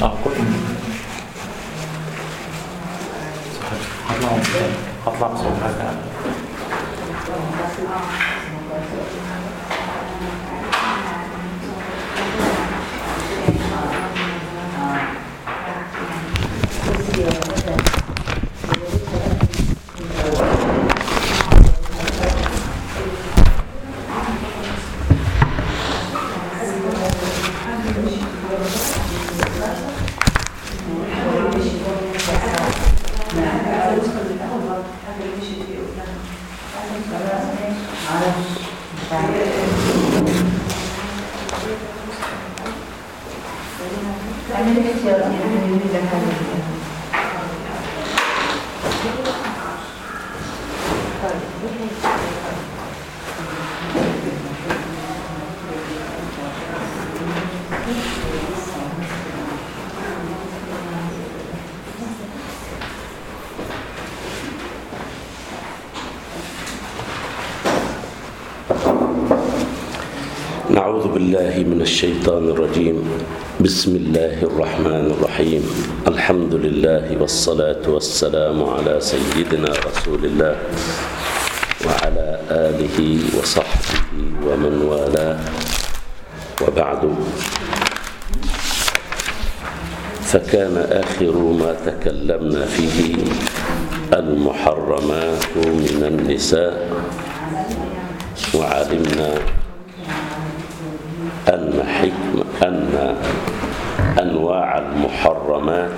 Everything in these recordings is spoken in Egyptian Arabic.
اه كتب هطلع هطلع بصوت حاجة نعوذ بالله من الشيطان الرجيم بسم الله الرحمن الرحيم الحمد لله والصلاة والسلام على سيدنا رسول الله وعلى آله وصحبه ومن والاه وبعد فكان آخر ما تكلمنا فيه المحرمات من النساء وعلمنا أن حكم أن أنواع المحرمات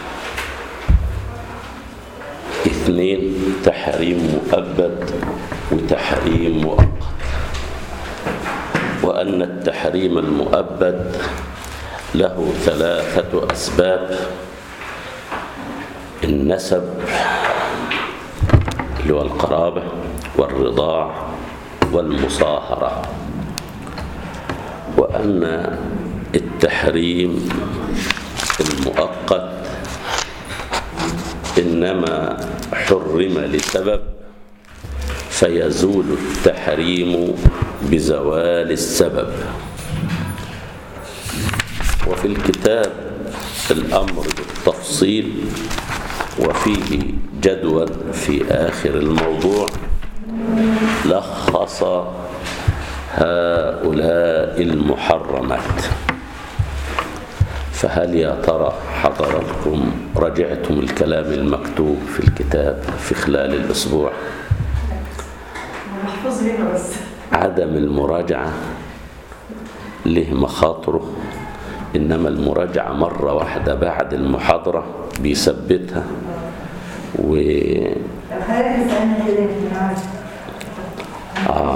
اثنين تحريم مؤبد وتحريم مؤقت وأن التحريم المؤبد له ثلاثة أسباب النسب اللي هو القرابة والرضاع والمصاهرة وأن التحريم المؤقت إنما حرم لسبب فيزول التحريم بزوال السبب وفي الكتاب الأمر بالتفصيل وفيه جدول في آخر الموضوع لخص هؤلاء المحرمات فهل يا ترى حضراتكم رجعتم الكلام المكتوب في الكتاب في خلال الأسبوع محفوظ هنا بس عدم المراجعة له مخاطره إنما المراجعة مرة واحدة بعد المحاضرة بيثبتها و طب حضرتك تسألني كده في النهار آه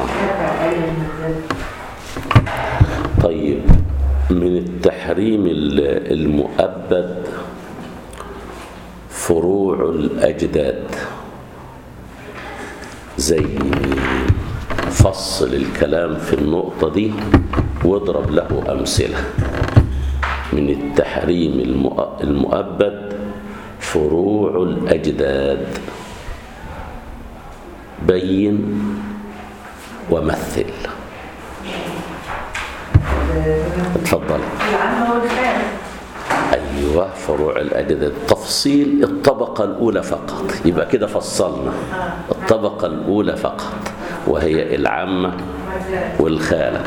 طيب من التحريم ال- المؤبد فروع الأجداد زي فصل الكلام في النقطة دي واضرب له أمثلة من التحريم المؤ- المؤبد فروع الأجداد بين ومثل اتفضل العامة والخير ايوه فروع الاجداد تفصيل الطبقه الاولى فقط يبقى كده فصلنا الطبقه الاولى فقط وهي العامه والخاله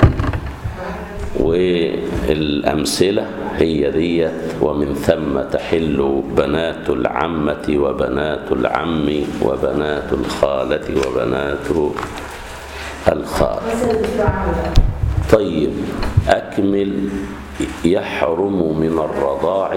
والامثله هي ديت ومن ثم تحل بنات العمه وبنات العم وبنات الخاله وبنات الخال بس الدكتور عمرو بقى. طيب أكمل يحرم من الرضاع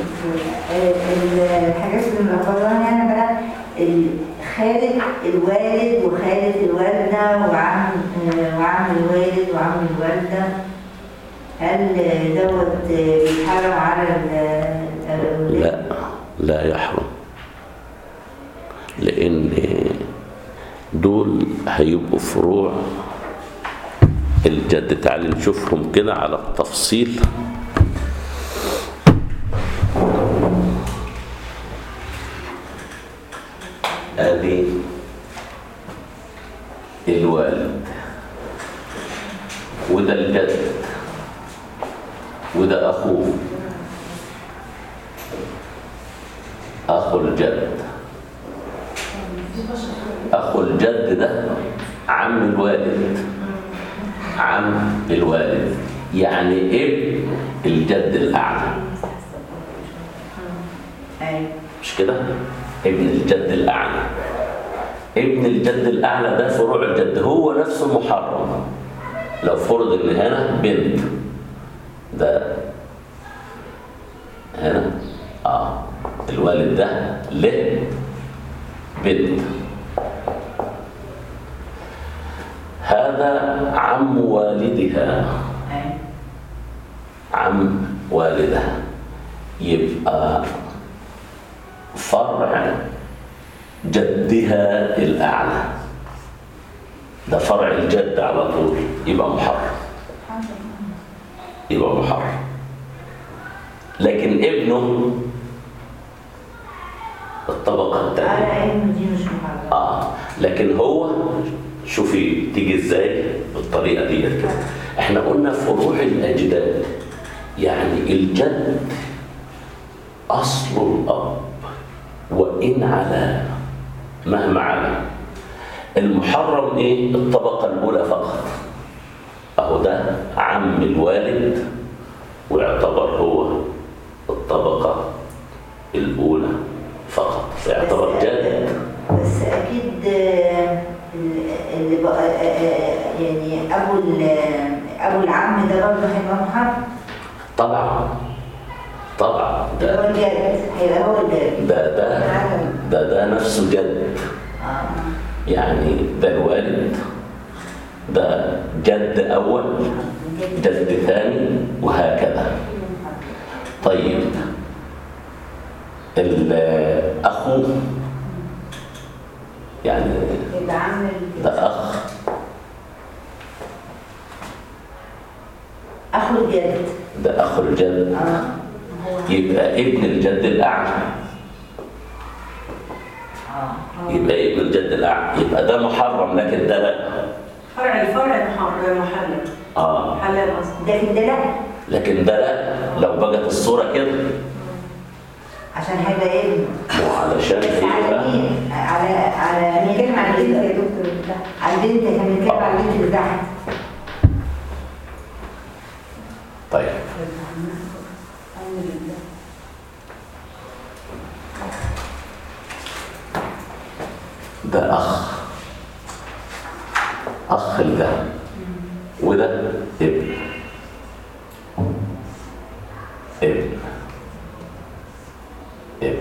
الحاجات اللي مفضلة يعني بقى خالة الوالد وخالة الوالدة وعم وعم الوالد وعم الوالدة هل دوت بيتحرم على الأولاد؟ لا لا يحرم لأن دول هيبقوا فروع الجد تعالي نشوفهم كده على التفصيل ادي الوالد وده الجد وده اخوه الوالد يعني ابن الجد الأعلى ايوه مش كده؟ ابن الجد الأعلى ابن الجد الأعلى ده فروع الجد هو نفسه محرم لو فرض إن هنا بنت ده هنا آه الوالد ده له بنت هذا عم والدها ايوه عم والدها يبقى فرع جدها الأعلى ده فرع الجد على طول يبقى محرم يبقى محرم لكن ابنه الطبقة الثانية على علم دي مش محرمه آه لكن هو شوفي تيجي ازاي بالطريقة دي كده احنا قلنا فروع الأجداد يعني الجد أصل الأب وإن على مهما على المحرم إيه الطبقة الأولى فقط أهو ده عم الوالد ويعتبر هو الطبقة الأولى فقط فيعتبر جد بس اكيد آه، اللي بقى آه، آه، يعني ابو ال- ابو العم ده برضه هيبقى محرم طبعا طبعا هو ده الجد هيبقى هو الجد ده ده ده ده نفسه جد اه يعني ده الوالد ده جد أول جد ثاني وهكذا طيب الأخو يعني يبقى عم ال- ده أخ اخو الجد ده أخو الجد اه هو يبقى ابن الجد الأعلى اه يبقى ابن الجد الأعلى يبقى ده محرم لكن ده لا فرع الفرع محر- محرم آه حلال اصلا لكن ده لا لكن ده لا لو بقت الصورة كده عشان هيبقى ابن وعلشان بس على يبقى مين؟ على على بنتكلم عن البنت يا دكتور دكتور اللي تحت على البنت احنا بنتكلم على البنت اللي تحت طيب ده أخ أخ ده وده ابن ابن ابن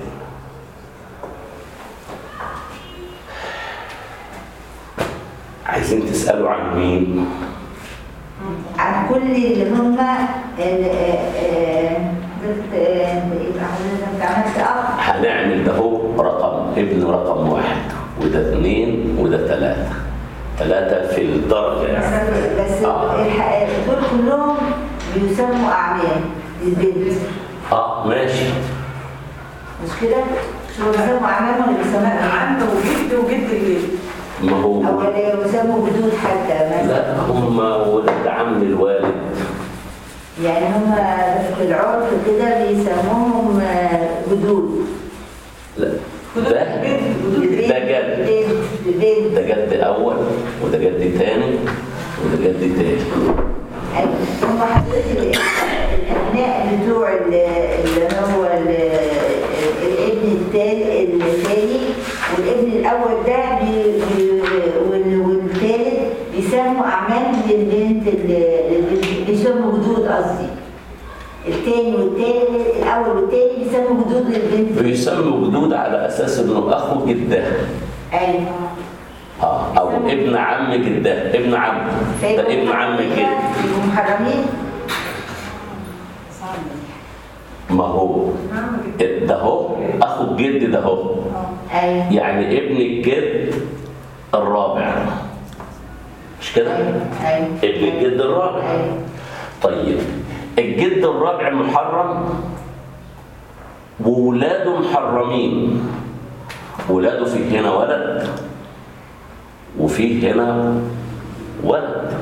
عايزين تسألوا عن مين؟ عن كل اللي هم ال- آه، آه، قلت آه، يبقى حضرتك عملت اخ هنعمل ده هو رقم ابن رقم واحد وده اثنين وده ثلاثة ثلاثة في الدرجة يعني بس بس آه. الح- دول كلهم بيسموا اعمام للبنت اه ماشي مش كده؟ شو بيسموا اعمام ولا بيسموا عنده وجد وجد الجد ما هو او ولا بيسموا جدود حتى مثلا لا هم ولد عم الوالد يعني هم في العرف كده بيسموهم آه، جدود لا جدود ده البنت جدود ده جد بنت بنت ده جد أول وده جد تاني وده جد تالت أيوة. هم حضرتك ال- الابناء بتوع ال- اللي هو ال- الابن الثاني الثاني والابن الاول ده بي بي وال- والثالث بيسموا اعمام للبنت ال- للبنت بيسموا جدود قصدي الثاني والثالث الاول والثاني بيسموا جدود للبنت بيسموا جدود على أساس إنه أخو جده ايوه اه أو ابن عم جده ابن عم ده ابن عم جد يبقوا محرمين ما هو ده هو أخو الجد ده هو ايوه يعني ابن الجد الرابع مش كده؟ ايوه ابن الجد الرابع ايوه طيب الجد الرابع محرم وولاده محرمين ولاده في هنا ولد وفي هنا ولد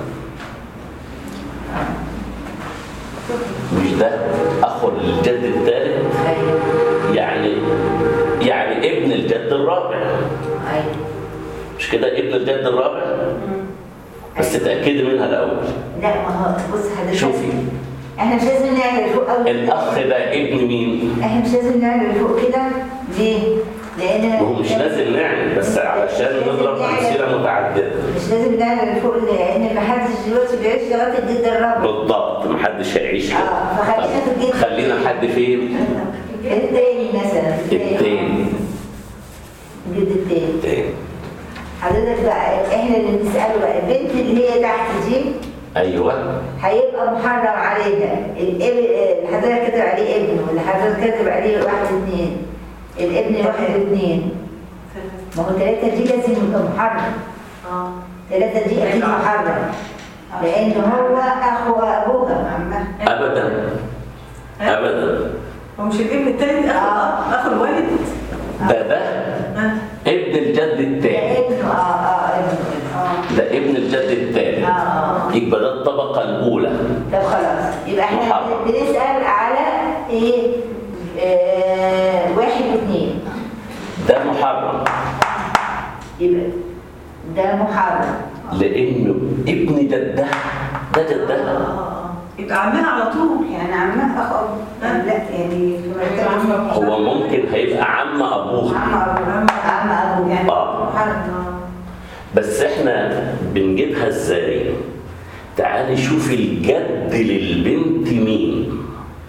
مش ده اخو الجد الثالث ايوه يعني يعني ابن الجد الرابع ايوه مش كده ابن الجد الرابع بس تاكدي منها الاول لا ما هو بص حضرتك شوفي احنا مش لازم نعمل فوق قوي الاخ ده ابن مين احنا مش لازم نعمل فوق كده ليه؟ لان وهو مش لازم نعمل بس علشان نضرب امثله متعدده مش لازم نعمل فوق لان محدش دلوقتي بيعيش لغايه الجد الرابع بالضبط محدش هيعيش كده آه، فخلينا في الجد. طب خلينا حد فين التاني مثلا التاني الجد التاني التاني حضرتك بقى احنا اللي بنساله بقى البنت اللي هي تحت دي ايوه هيبقى محرم عليها الابن اللي حضرتك كاتب عليه ابن واللي حضرتك كاتب عليه واحد اثنين الابن واحد اثنين ما هو ثلاثة دي لازم يبقى محرم اه ثلاثة دي أكيد محرم لأن هو أخو أبوها عمها ابدا ابدا هو مش الابن التاني اخو آه. اخو الوالد ده ده اه ابن الجد ده التاني ابنه آه آه ابنه آه ده ابن الجد التاني آه آه يبقى ده الطبقه الاولى طب خلاص يبقى احنا محرم. بنسأل على إيه آه واحد واثنين ده محرم يبقى ده محرم لانه ابن جدها ده جدها اه يبقى عمها على طول يعني عمها أخو أبوها. لا يعني في مرتبة عمها هو ممكن هيبقى عم ابوها عم أبوها عم أبوها يعني آه. محرم اه بس احنا بنجيبها ازاي تعالي شوفي الجد للبنت مين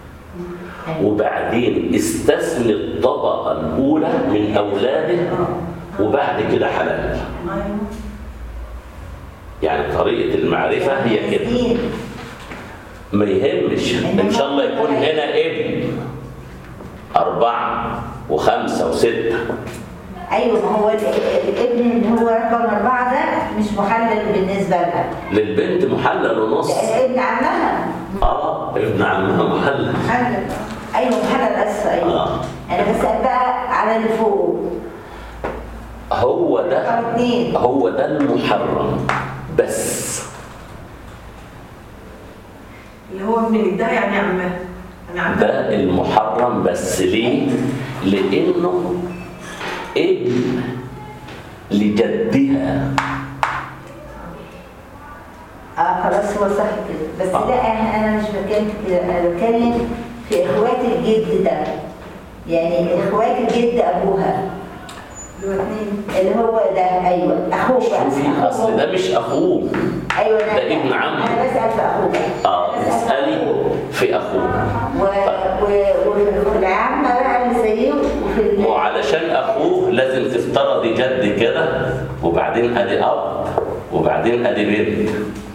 وبعدين استثني الطبقة الأولى من أولاده وبعد كده حلال ايوه يعني طريقة المعرفة هي كده دين. ما يهمش إن شاء الله يكون هنا ابن أربعة وخمسة وستة ايوه ما هو ال- ال- الابن اللي هو رقم اربعه ده مش محلل بالنسبه لها للبنت محلل ونص ده ابن عمها اه ابن عمها محلل محلل ايوه محلل اسفه ايوه آه. انا بسال بقى على اللي فوق هو ده رقم اثنين هو ده المحرم بس اللي هو ابن جدها يعني عمها يعني عمها ده المحرم بس ليه؟ لأنه ابن لجدها اه خلاص هو صح كده بس آه. لا احنا انا مش بتكلم في كده انا بتكلم في اخوات الجد ده يعني اخوات الجد ابوها اللي هو اتنين اللي هو ده ايوه اخوه بقى شوفي أخوه. أصل ده مش أخوه ايوه أنا- ده ابن عمه. انا بسال في اخوه اه أنا بسأل في اسألي أخوه. في أخوه و... و... وفي العامة بقى اللي زيه وفي ال... وعلشان أخوه لازم تفترضي جد كده وبعدين أدي أب وبعدين أدي بنت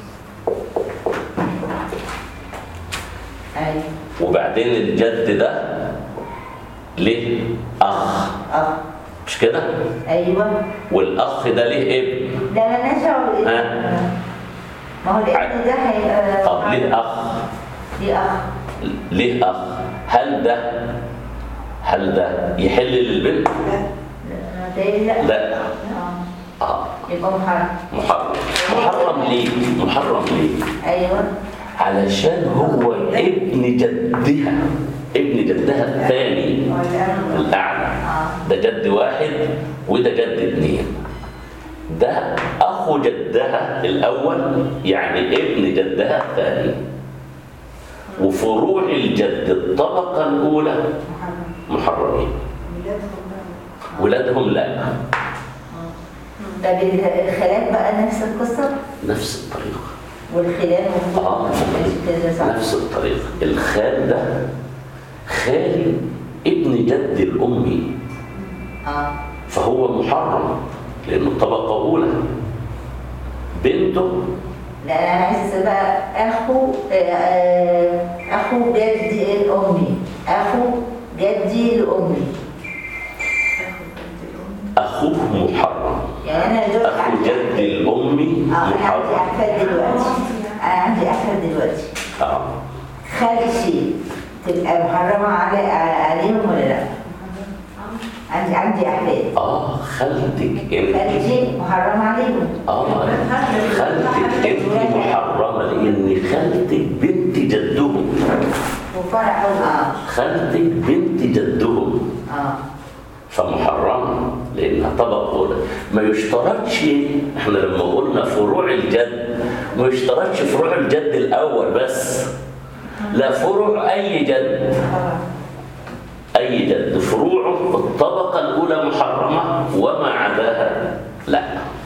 ايوه وبعدين الجد ده ليه أخ اه مش كده؟ ايوه والأخ ده ليه ابن ده مالناش دعوه ها؟ بالابن. ما هو الابن ده هيبقى طب ليه أخ؟ ليه اخ ليه أخ؟ هل ده هل ده يحل للبنت؟ لا متهيألي لا لا آه. آه يبقى محرم محرم محرم ليه؟ محرم ليه؟ ايوه علشان هو ابن جدها ابن جدها الثاني الأعلى ده جد واحد وده جد اثنين ده أخو جدها الأول يعني ابن جدها الثاني وفروع الجد الطبقة الأولى محرمين ولادهم لا طب الخالات بقى نفس القصه نفس الطريقة والخلان آه ماشي كده صح نفس الطريقة الخال ده خالي ابن جد الأمي اه فهو محرم لأنه طبقة أولى بنته لا انا عايز بقى اخو آه، آه، اخو جدي الامي اخو جدي الامي أخوه محرم يعني انا دول أخو جد الأمي اه انا عندي محرم احفاد دلوقتي انا عندي احفاد دلوقتي آه. خالتي تبقى محرمه علي عليهم ولا لا؟ عندي عندي احفاد آه خالتك أنت خالتي محرمه عليهم آه خالتك أنت محرمة لأن خالتك بنت جدهم وفرع اه خالتك بنت جدهم اه فمحرمة لأنها طبق أولى ما يشترطش احنا لما قلنا فروع الجد ما يشترطش فروع الجد الاول بس لا فروع اي جد اي جد فروعه الطبقه الاولى محرمه وما عداها لا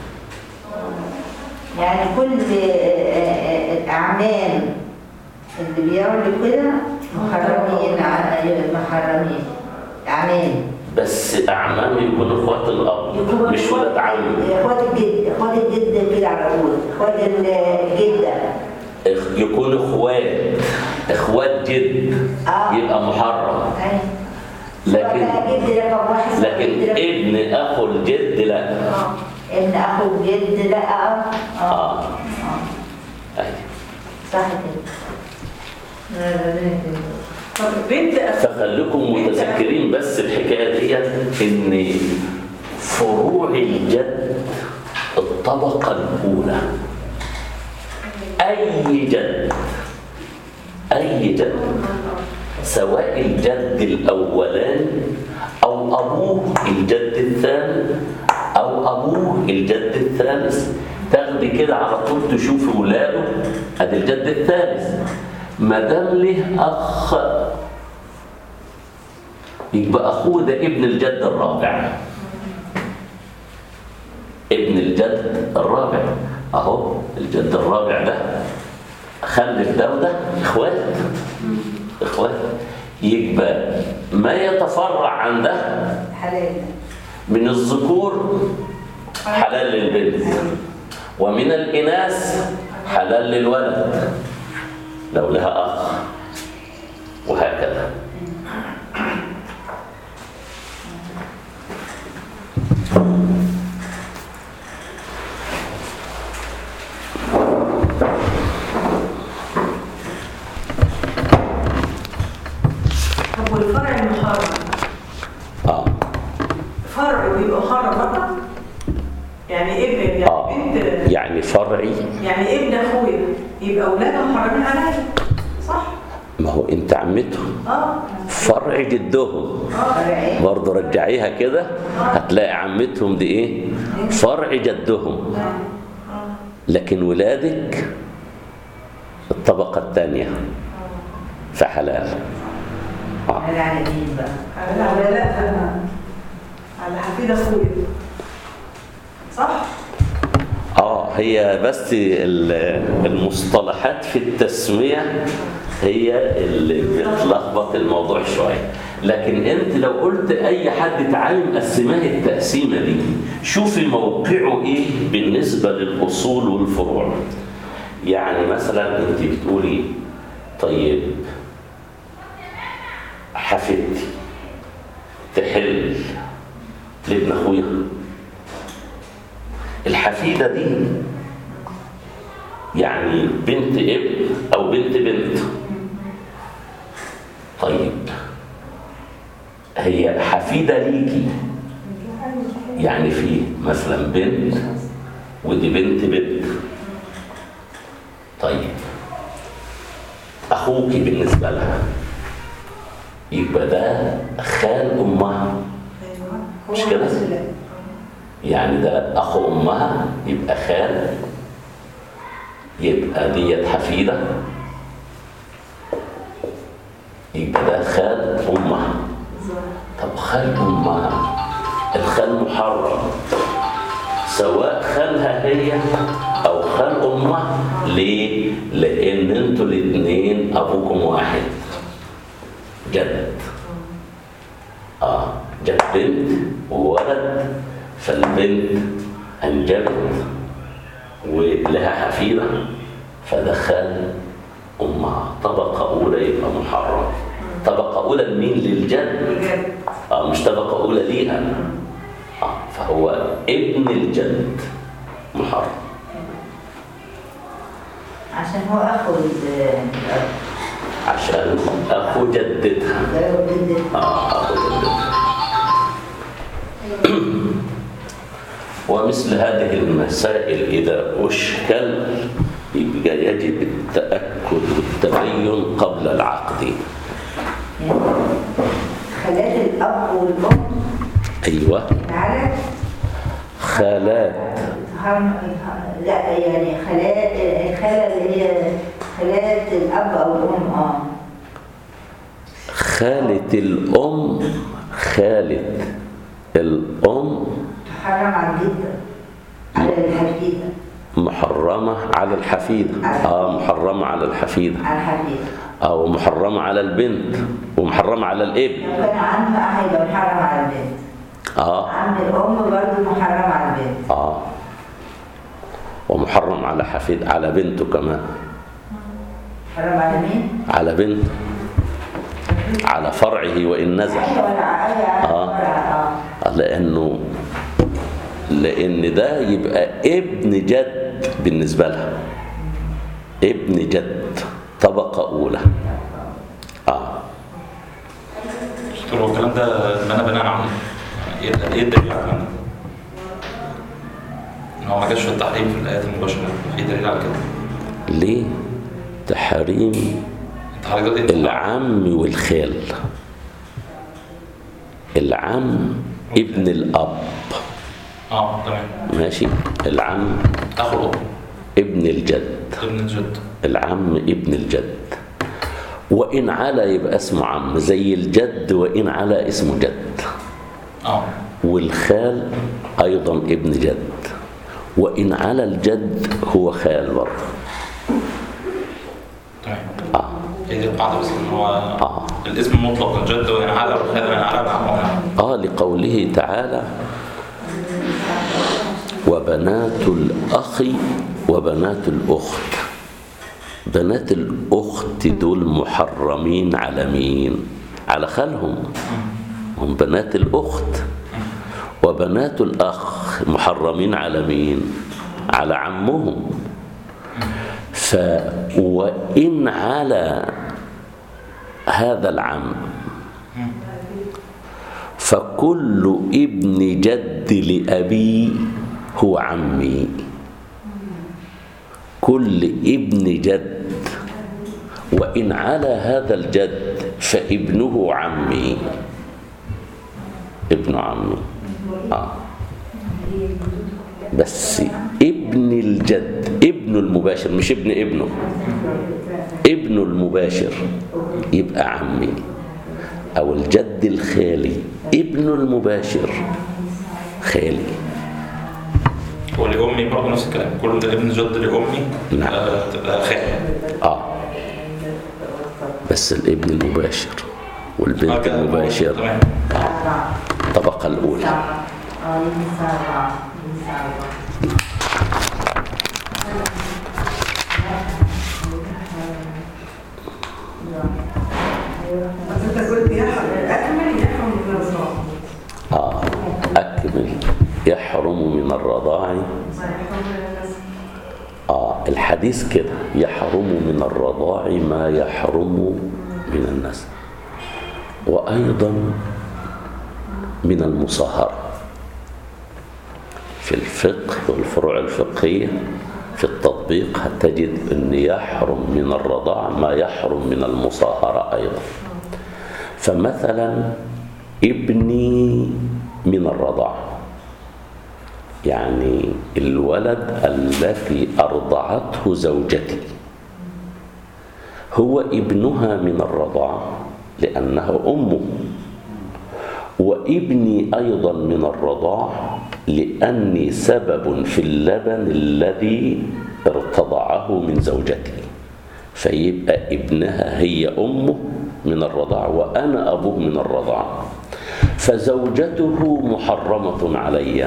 يعني كل آه، آه، الأعمال اللي بيعملوا كده محرمين ع- محرمين أعمال بس اعمام يكونوا اخوات الاب مش ولاد عم اخوات الجد اخوات الجد كده على طول اخوات الجده إخ- يكونوا اخوات اخوات جد آه. يبقى محرم أيوة. لكن سواء بقى جد رقم واحد سواء لكن جد رقم- ابن اخو الجد لا آه. ابن اخو الجد لا اه اه اه آه. أيوة. صح كده لا، لا، لا، لا. طب بنت أخ- فخليكم متذكرين بس الحكايه ديت ان فروع الجد الطبقه الاولى اي جد اي جد سواء الجد الاولاني او ابوه الجد الثاني او ابوه الجد الثالث تاخدي كده على طول تشوفي ولاده ادي الجد الثالث ما دام له اخ يبقى اخوه ده ابن الجد الرابع ابن الجد الرابع اهو الجد الرابع ده خلف ده وده اخوات اخوات يبقى ما يتفرع عن ده حلال من الذكور حلال للبنت ومن الإناث حلال للولد لو لها أخ وهكذا طب والفرع المحرم آه. فرع ويبقى محرم برضه؟ يعني ابن يعني آه. بنت يعني فرعي يعني ابن اخويا يبقى اولاده محرمين عليا صح؟ ما هو انت عمتهم اه فرع جدهم فرعين برضه رجعيها كده هتلاقي عمتهم دي ايه فرع جدهم لكن ولادك الطبقة الثانية فحلال آه. حلال على مين بقى على لا على حفيد اخويا صح؟ اه هي بس ال- المصطلحات في التسمية هي اللي بتلخبط الموضوع شوية لكن انت لو قلت اي حد تعالى مقسماه التقسيمة دي شوفي موقعه ايه بالنسبة للاصول والفروع يعني مثلا انت بتقولي طيب حفيدتي تحل لابن اخويا الحفيدة دي يعني بنت ابن أو بنت بنت طيب هي حفيدة ليكي يعني في مثلا بنت ودي بنت بنت طيب أخوكي بالنسبة لها يبقى ده خال أمها ايوه مش كده؟ يعني ده أخو أمها يبقى خال يبقى ديت حفيدة يبقى ده خال أمها طب خال أمها الخال محرم سواء خالها هي أو خال أمها ليه؟ لأن انتوا الاتنين أبوكم واحد جد اه جت بنت وولد فالبنت انجبت ولها حفيده فدخل امها طبقه اولى يبقى محرم طبقه اولى لمين للجد بجد اه مش طبقه اولى ليها اه فهو ابن الجد محرم عشان هو اخو ال- عشان اخو جدتها ده هو جد آه، أخو جدتها ومثل هذه المسائل إذا أشكل يبقى يجب التأكد والتبين قبل العقد يعني خالات الاب والام أيوة تعالى خالات محرم لا يعني خالات الخالة اللي هي خالات الأب أو الأم اه خالة الأم خالة الأم تحرم على الجدة على الحفيدة محرمة على الحفيدة اه محرمة على الحفيدة على الحفيدة أو محرمة على البنت ومحرمة على الابن لو كان عم هيبقى محرم على البنت اه عم الأم برضه محرم على البنت اه ومحرم على حفيد على بنته كمان محرم على مين؟ على بنته على فرعه وإن نزل أيوة ولا أيوة آه. اه لأنه لأن ده يبقى ابن جد بالنسبة لها ابن جد طبقة أولى آه دكتور هو الكلام ده بناء بناء على ايه ايه الدليل على الكلام ده؟ ان هو ما جاش في التحريم في الايات المباشره في دليل على كده ليه تحريم انت حضرتك انت العم والخال العم ابن الأب اه تمام ماشي العم اخو الام ابن الجد ابن الجد العم ابن الجد وإن علا يبقى اسمه عم زي الجد وإن علا اسمه جد اه والخال أيضا ابن جد وإن على الجد هو خال برضه تمام آه. هي دي القاعده بس ان هو آه. الاسم المطلق الجد وان على والخال وان على مع معنى آه لقوله تعالى وبنات الأخ وبنات الأخت بنات الأخت دول محرمين على مين؟ على خالهم هم بنات الأخت وبنات الأخ محرمين على مين؟ على عمهم ف وإن على هذا العم فكل ابن جد لأبي هو عمي كل ابن جد وإن على هذا الجد فابنه عمي ابن عمي آه. بس ابن الجد ابن المباشر مش ابن ابنه ابن المباشر يبقى عمي أو الجد الخالي ابن المباشر خالي هو لامي برضه نفس الكلام كل ابن جد لامي نعم. آه، تبقى خال آه بس الابن المباشر آه، والبنت كده. المباشر تمام أربعة الطبقة الأولى سبعة اه يجي أربعة يجي أربعة بس انت قلت يحرم الاكمل يحرم من الرضاعه آه أكمل يحرم من الرضاع آه الحديث كده يحرم من الرضاع ما يحرم من النسب وأيضا من المصاهرة في الفقه والفروع الفقهية في التطبيق هتجد أن يحرم من الرضاع ما يحرم من المصاهرة أيضا فمثلا ابني من الرضاع يعني الولد الذي أرضعته زوجتي هو ابنها من الرضاع لأنها أمه وابني أيضا من الرضاع لأني سبب في اللبن الذي ارتضعه من زوجتي فيبقى ابنها هي أمه من الرضاع وأنا أبوه من الرضاع فزوجته محرمة علي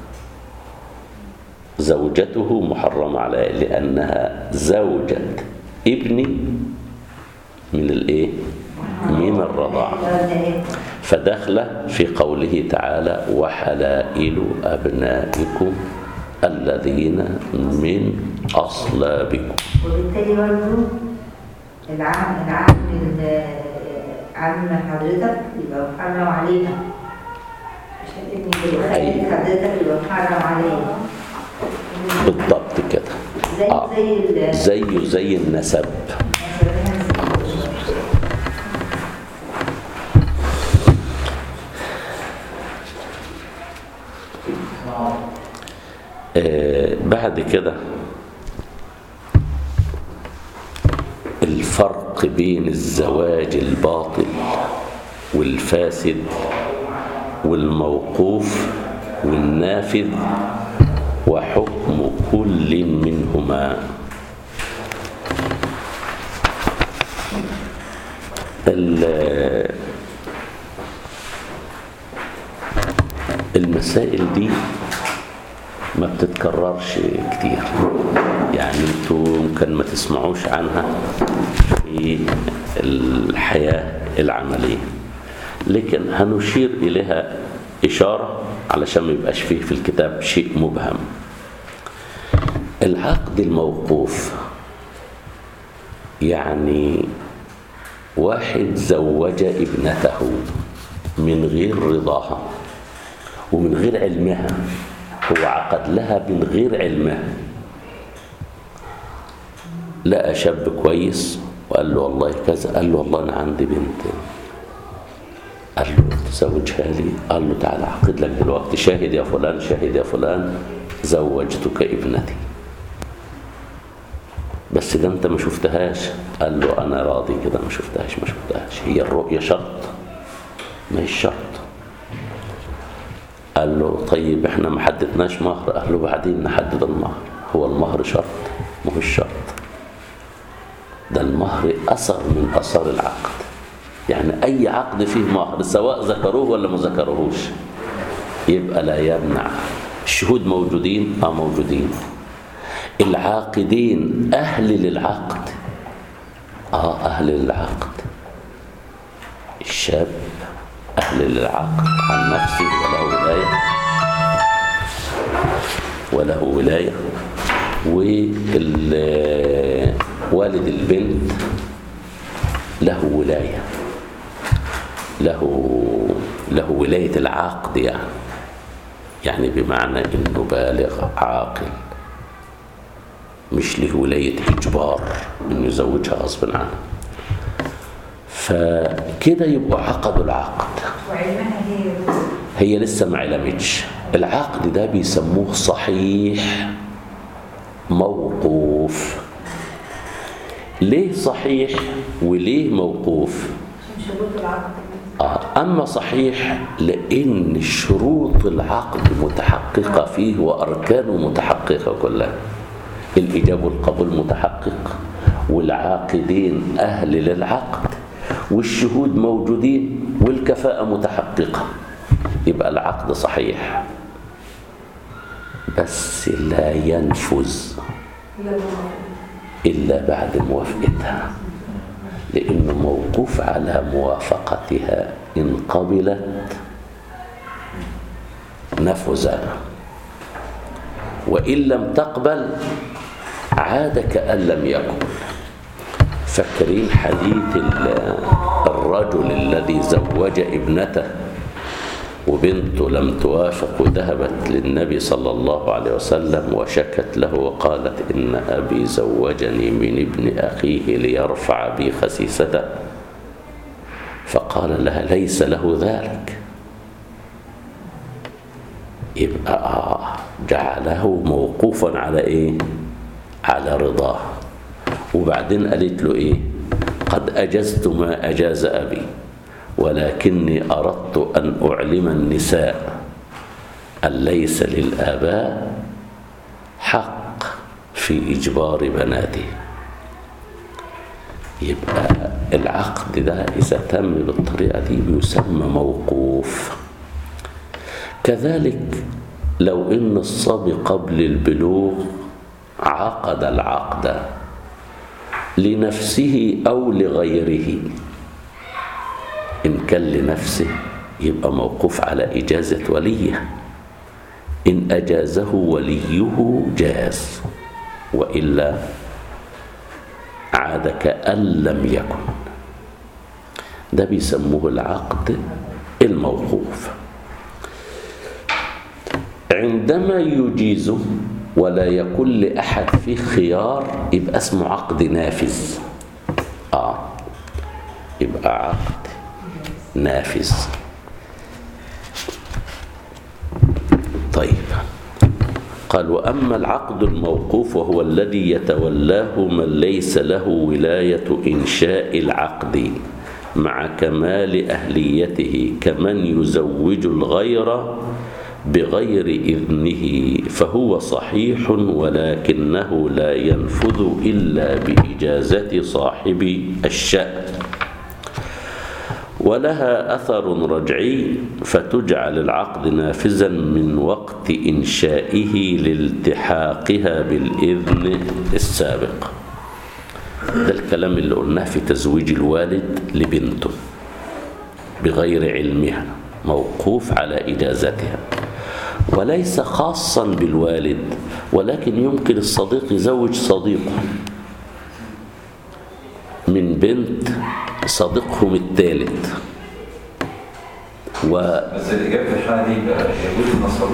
زوجته محرمة علي لأنها زوجة ابني من الإيه؟ من الرضاعة فدخل في قوله تعالى وحلائل أبنائكم الذين من أصلابكم وبالتالي برضه العم العم ال- عم حضرتك يبقى محرم علينا أيوة. خالد حضرتك يبقى محرم علينا بالضبط كده زي آه. زي ال- زيه زي النسب آه، بعد كده الفرق بين الزواج الباطل والفاسد والموقوف والنافذ وحكم كل منهما ال- المسائل دي ما بتتكررش كتير يعني انتوا ممكن ما تسمعوش عنها في الحياة العملية لكن هنشير إليها إشارة علشان ما يبقاش فيه في الكتاب شيء مبهم العقد الموقوف يعني واحد زوج ابنته من غير رضاها ومن غير علمها هو عقد لها من غير علمها لقى شاب كويس وقال له والله كذا قال له والله انا عندي بنت قال له تزوجها لي قال له تعالى اعقد لك دلوقتي شاهد يا فلان شاهد يا فلان زوجتك ابنتي بس ده انت ما شفتهاش قال له انا راضي كده ما شفتهاش ما شفتهاش هي الرؤية شرط ما هي شرط قال له طيب احنا ما حددناش مهر قال له بعدين نحدد المهر هو المهر شرط ما هو الشرط ده المهر اثر من اثار العقد يعني اي عقد فيه مهر سواء ذكروه ولا ما ذكروهوش يبقى لا يمنع الشهود موجودين اه موجودين العاقدين اهل للعقد اه اهل للعقد الشاب اهل للعقد عن نفسه وله ولايه وله ولايه ووالد البنت له ولايه له له ولايه العقد يعني يعني بمعنى انه بالغ عاقل مش له ولايه اجبار انه يزوجها غصب عنه فكده يبقوا عقدوا العقد وعلمها هي هي لسه ما علمتش العقد ده بيسموه صحيح موقوف ليه صحيح وليه موقوف مش شروط العقد آه، أما صحيح لأن شروط العقد متحققة فيه وأركانه متحققة كلها الإجابة والقبول متحقق والعاقدين أهل للعقد والشهود موجودين والكفاءة متحققة يبقى العقد صحيح بس لا ينفذ هي الموافقة. إلا بعد موافقتها لأنه موقوف على موافقتها إن قبلت نفذ وإن لم تقبل عاد كأن لم يكن فاكرين حديث ال- الرجل الذي زوج ابنته وبنته لم توافق وذهبت للنبي صلى الله عليه وسلم وشكت له وقالت إن أبي زوجني من ابن أخيه ليرفع بي خسيسته فقال لها ليس له ذلك يبقى آه جعله موقوفا على إيه على رضاه وبعدين قالت له إيه قد أجزت ما أجاز أبي ولكني أردت أن أعلم النساء أن ليس للآباء حق في إجبار بناته يبقى العقد ده إذا تم بالطريقة دي بيسمى موقوف كذلك لو إن الصبي قبل البلوغ عقد العقد لنفسه أو لغيره إن كان لنفسه يبقى موقوف على إجازة وليه إن أجازه وليه جاز وإلا عاد كأن لم يكن ده بيسموه العقد الموقوف عندما يجيزه ولا يكون لأحد فيه خيار يبقى اسمه عقد نافذ آه يبقى عقد نافذ طيب قال وأما العقد الموقوف وهو الذي يتولاه من ليس له ولاية إنشاء العقد مع كمال أهليته كمن يزوج الغير بغير إذنه فهو صحيح ولكنه لا ينفذ إلا بإجازة صاحب الشأن ولها أثر رجعي فتجعل العقد نافذا من وقت إنشائه لالتحاقها بالإذن السابق ده الكلام اللي قلناه في تزويج الوالد لبنته بغير علمها موقوف على إجازتها وليس خاصا بالوالد ولكن يمكن الصديق يزوج صديقه من بنت صديقهم الثالث و بس الإجابة في الحالة دي بقى يجوز النصر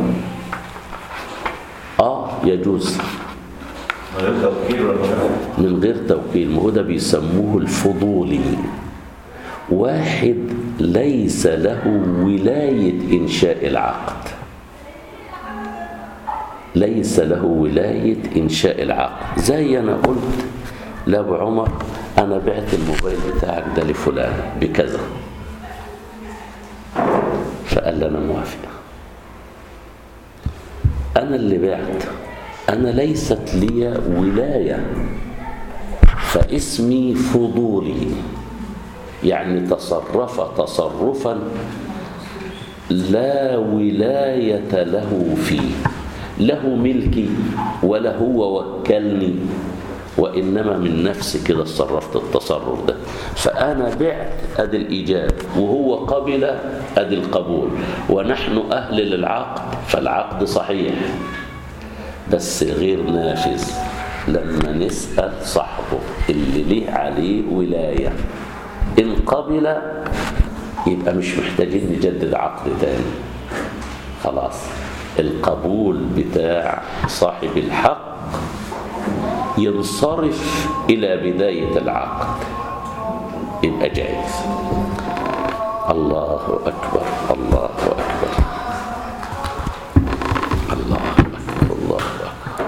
آه يجوز من غير توكيل ولا من غير من غير توكيل ما هو ده بيسموه الفضولي واحد ليس له ولاية إنشاء العقد ليس له ولاية إنشاء العقد زي أنا قلت لأبو عمر أنا بعت الموبايل بتاعك ده لفلان بكذا فقال لي أنا موافق أنا اللي بعت أنا ليست لي ولاية فاسمي فضولي يعني تصرف تصرفا لا ولاية له فيه له ملكي ولا هو وكلني وإنما من نفسي كده تصرفت التصرف ده فأنا بعت أدي الإيجاب وهو قبل أدي القبول ونحن أهل للعقد فالعقد صحيح بس غير نافذ لما نسأل صاحبه اللي ليه عليه ولاية إن قبل يبقى مش محتاجين نجدد عقد تاني خلاص القبول بتاع صاحب الحق ينصرف إلى بداية العقد يبقى جائز الله أكبر الله أكبر الله أكبر الله أكبر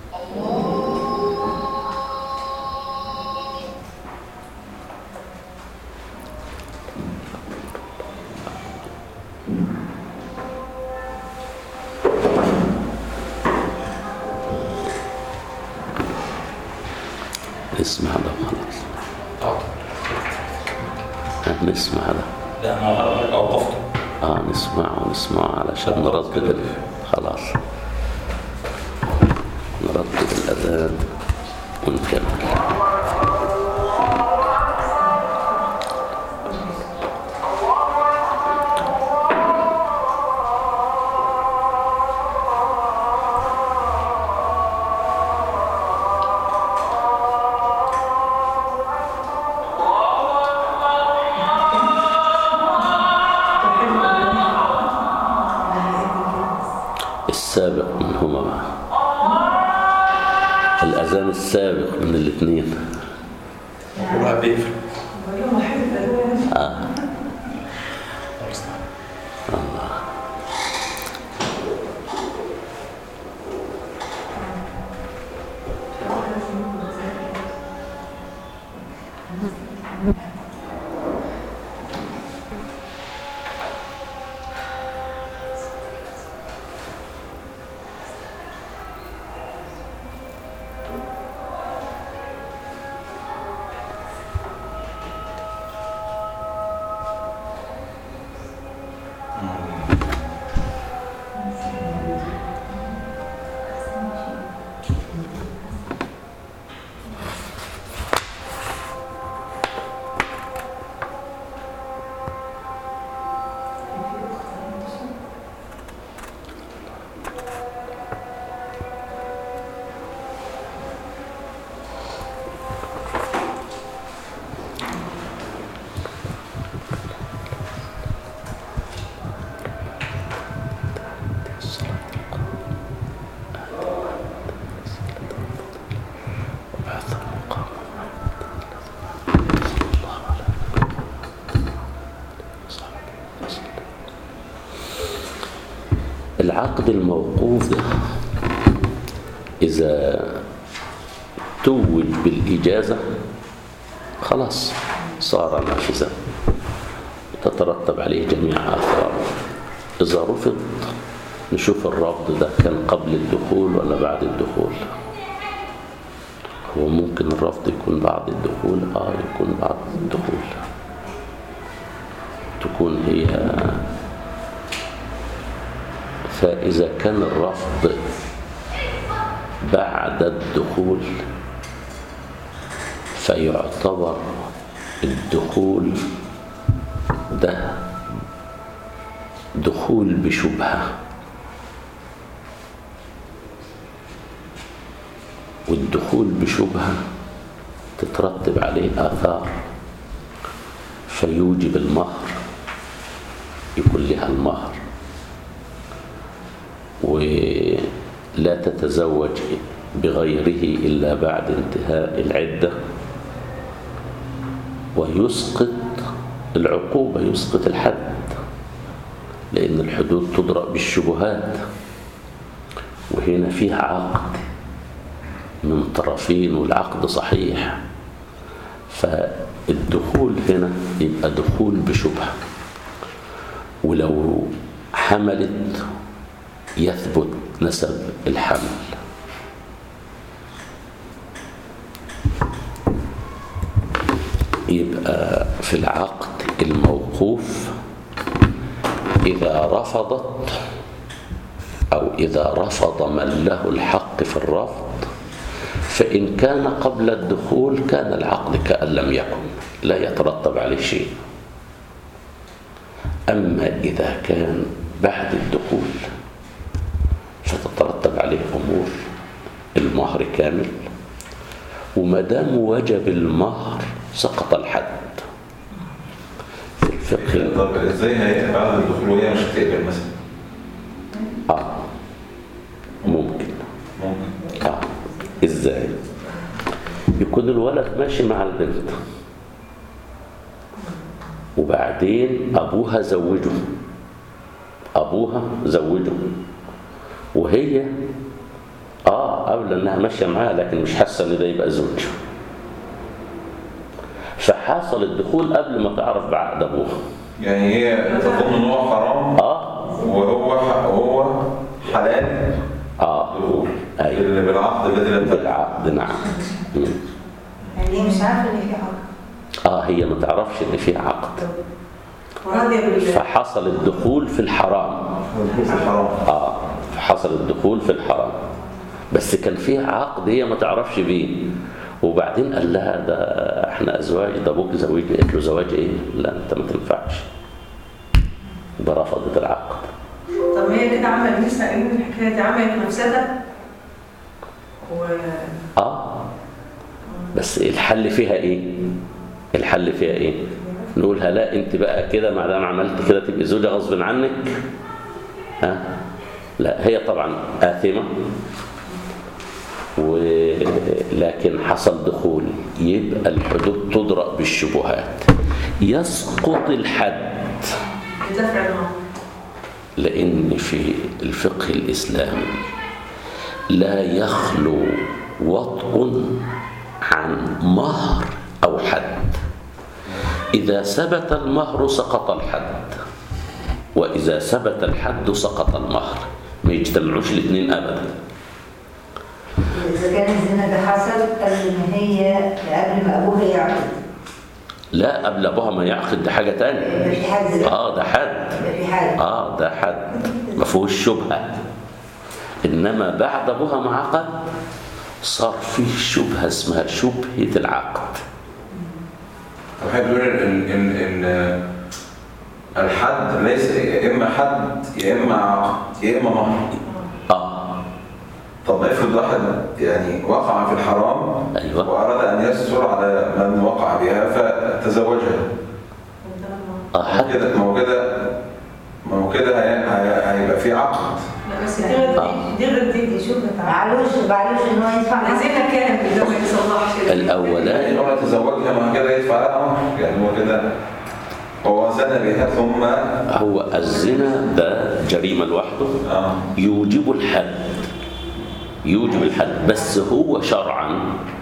نسمع ده خلاص نسمع ده لا انا اوقفت اه نسمعه نسمعه علشان نردد ال... خلاص نردد الأذان ونكمل السابق منهما معا الأذان السابق من الاثنين كل واحد بيقفل آه. العقد الموقوف ده إذا توج بالإجازة خلاص صار نافذا تترتب عليه جميع آثاره إذا رفض نشوف الرفض ده كان قبل الدخول ولا بعد الدخول هو ممكن الرفض يكون بعد الدخول اه يكون بعد الدخول تكون هي فإذا كان الرفض بعد الدخول فيعتبر الدخول ده دخول بشبهة والدخول بشبهة تترتب عليه آثار فيوجب المهر يكون لها المهر ولا تتزوج بغيره إلا بعد انتهاء العدة ويسقط العقوبة يسقط الحد لأن الحدود تضرب بالشبهات وهنا فيها عقد من طرفين والعقد صحيح فالدخول هنا يبقى دخول بشبهة ولو حملت يثبت نسب الحمل يبقى في العقد الموقوف إذا رفضت أو إذا رفض من له الحق في الرفض فإن كان قبل الدخول كان العقد كأن لم يكن لا يترتب عليه شيء أما إذا كان بعد الدخول فتترتب عليه أمور المهر كامل وما دام وجب المهر سقط الحد في الفقه طب ازاي هي بعد الدخول وهي مش هتقبل مثلا؟ آه ممكن ممكن آه إزاي يكون الولد ماشي مع البنت وبعدين أبوها زوجه أبوها زوجه وهي آه قبل إنها ماشية معاه لكن مش حاسة إن ده يبقى زوج فحصل الدخول قبل ما تعرف بعقد أبوها يعني هي تظن ان هو حرام آه وهو ح- وهو حلال آه دخول أيوة. اللي بالعقد الذي لم تكن بالعقد نعم مم. يعني هي مش عارفه ان في عقد آه هي ما تعرفش إن في عقد وراضية بال فحصل الدخول في الحرام الدخول في الحرام اه فحصل الدخول في الحرام بس كان فيه عقد هي ما تعرفش بيه وبعدين قال لها ده احنا ازواج ده ابوك زوجني قالت له زواج ايه لا انت ما تنفعش برفضت العقد طب ما هي كده عملت لسه قايلين الحكايه دي عملت مفسده و اه بس الحل فيها ايه الحل فيها ايه نقولها لا انت بقى كده ما دام عملت كده تبقي زوجة غصب عنك ها لا هي طبعا آثمة ولكن حصل دخول يبقى الحدود تضرب بالشبهات يسقط الحد دفع المهر لأن في الفقه الإسلامي لا يخلو وطء عن مهر أو حد إذا ثبت المهر سقط الحد وإذا ثبت الحد سقط المهر ما يجتمعوش الاثنين أبدا اذا كان الزنا ده حصل قبل ما هي قبل ما ابوها يعقد لا قبل أبوها ما يعقد ده حاجة تانية يبقى في حد ده آه ده حد يبقى في حد آه ده حد ما فيهوش شبهة إنما بعد أبوها ما عقد صار فيه شبهة اسمها شبهة العقد طب احنا بنقول ان ان ان الحد ليس يا اما حد يا اما عقد يا اما مهر آه طب افرض واحد يعني وقع في الحرام أيوة. واراد ان يستر على من وقع بها فتزوجها آه ما هو حد كده ما هو كده ما هو كده هي- هي- هيبقى في عقد لا بس دي غير دي دي غير دي دي شوف معلوش معلوش ان هو يدفع عايزينها كام ده ما يصلحش يعني الأولاني هو يتزوجها ما هو كده يدفع لها مهر يعني هو كده هو زنى بها ثم هو الزنا ده جريمة لوحده اه يوجب الحد يوجب الحد بس هو شرعا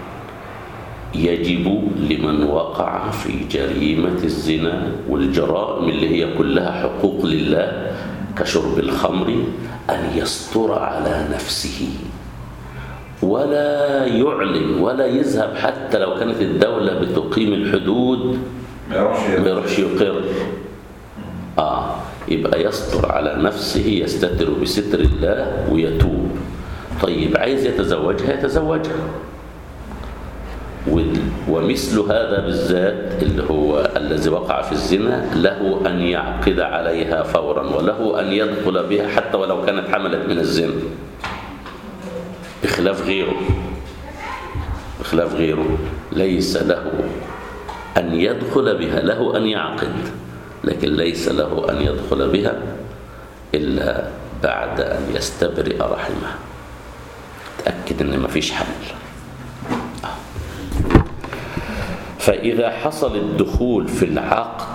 يجب لمن وقع في جريمة الزنا والجرائم اللي هي كلها حقوق لله كشرب الخمر أن يستر على نفسه ولا يعلن ولا يذهب حتى لو كانت الدولة بتقيم الحدود ما يروحش ما يروحش يقر آه يبقى يستر على نفسه يستتر بستر الله ويتوب طيب عايز يتزوجها يتزوجها وال- ومثل هذا بالذات اللي هو الذي وقع في الزنا له أن يعقد عليها فورا وله أن يدخل بها حتى ولو كانت حملت من الزنا بخلاف غيره بخلاف غيره ليس له أن يدخل بها له أن يعقد لكن ليس له أن يدخل بها إلا بعد أن يستبرئ رحمه تأكد أن مفيش حمل فإذا حصل الدخول في العقد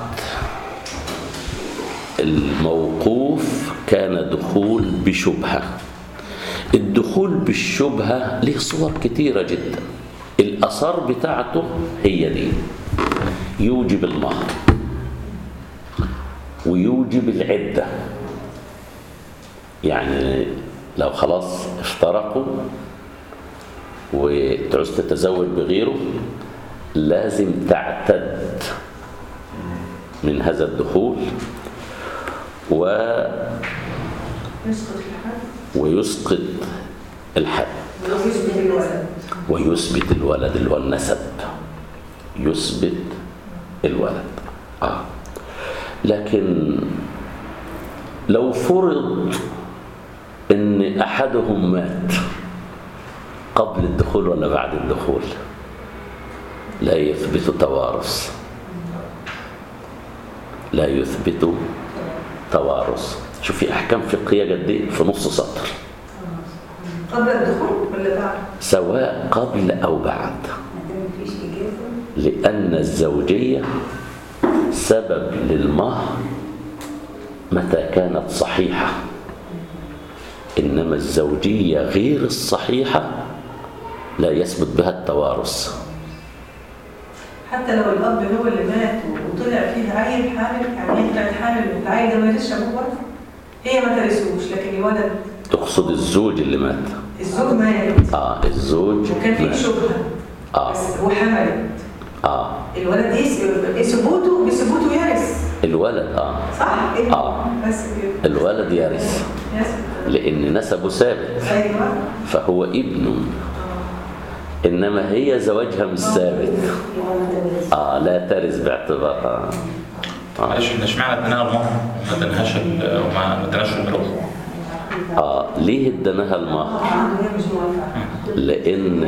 الموقوف كان دخول بشبهة الدخول بالشبهة له صور كتيرة جدا الأثار بتاعته هي دي يوجب المهر ويوجب العدة يعني لو خلاص افترقوا وتعوز تتزوج بغيره لازم تعتد من هذا الدخول و يسقط الحد ويسقط الحد ويثبت الولد ويثبت الولد اللي هو النسب يثبت الولد آه. لكن لو فرض ان احدهم مات قبل الدخول ولا بعد الدخول لا يثبت توارث لا يثبت توارث شوف في احكام فقهيه قد ايه في نص سطر قبل الدخول ولا بعد؟ سواء قبل او بعد مفيش إجازة لأن الزوجية سبب للمهر متى كانت صحيحة إنما الزوجية غير الصحيحة لا يثبت بها التوارث حتى لو الاب هو اللي مات وطلع فيه عيل حامل يعني هي كانت حامل العيل ده ما يرثش ابوه برضه هي ما ترثوش لكن الولد تقصد الزوج اللي مات الزوج مات آه الزوج وكان في مات. شبهه آه بس وحملت آه الولد يس- بثبوته بثبوته يرث الولد آه صح؟ إيه؟ آه. بس كده الولد يرث يثبت. لأن نسبه ثابت ايوه فهو ابن إنما هي زواجها مش ثابت آه لا ترث باعتبار آه. آه. معلش إن اشمعنى اديناها المهر ما اديناهاش ال- وما ما اديناش الميراث آه ليه اديناها المهر؟ عنده هي مش موافقه لأن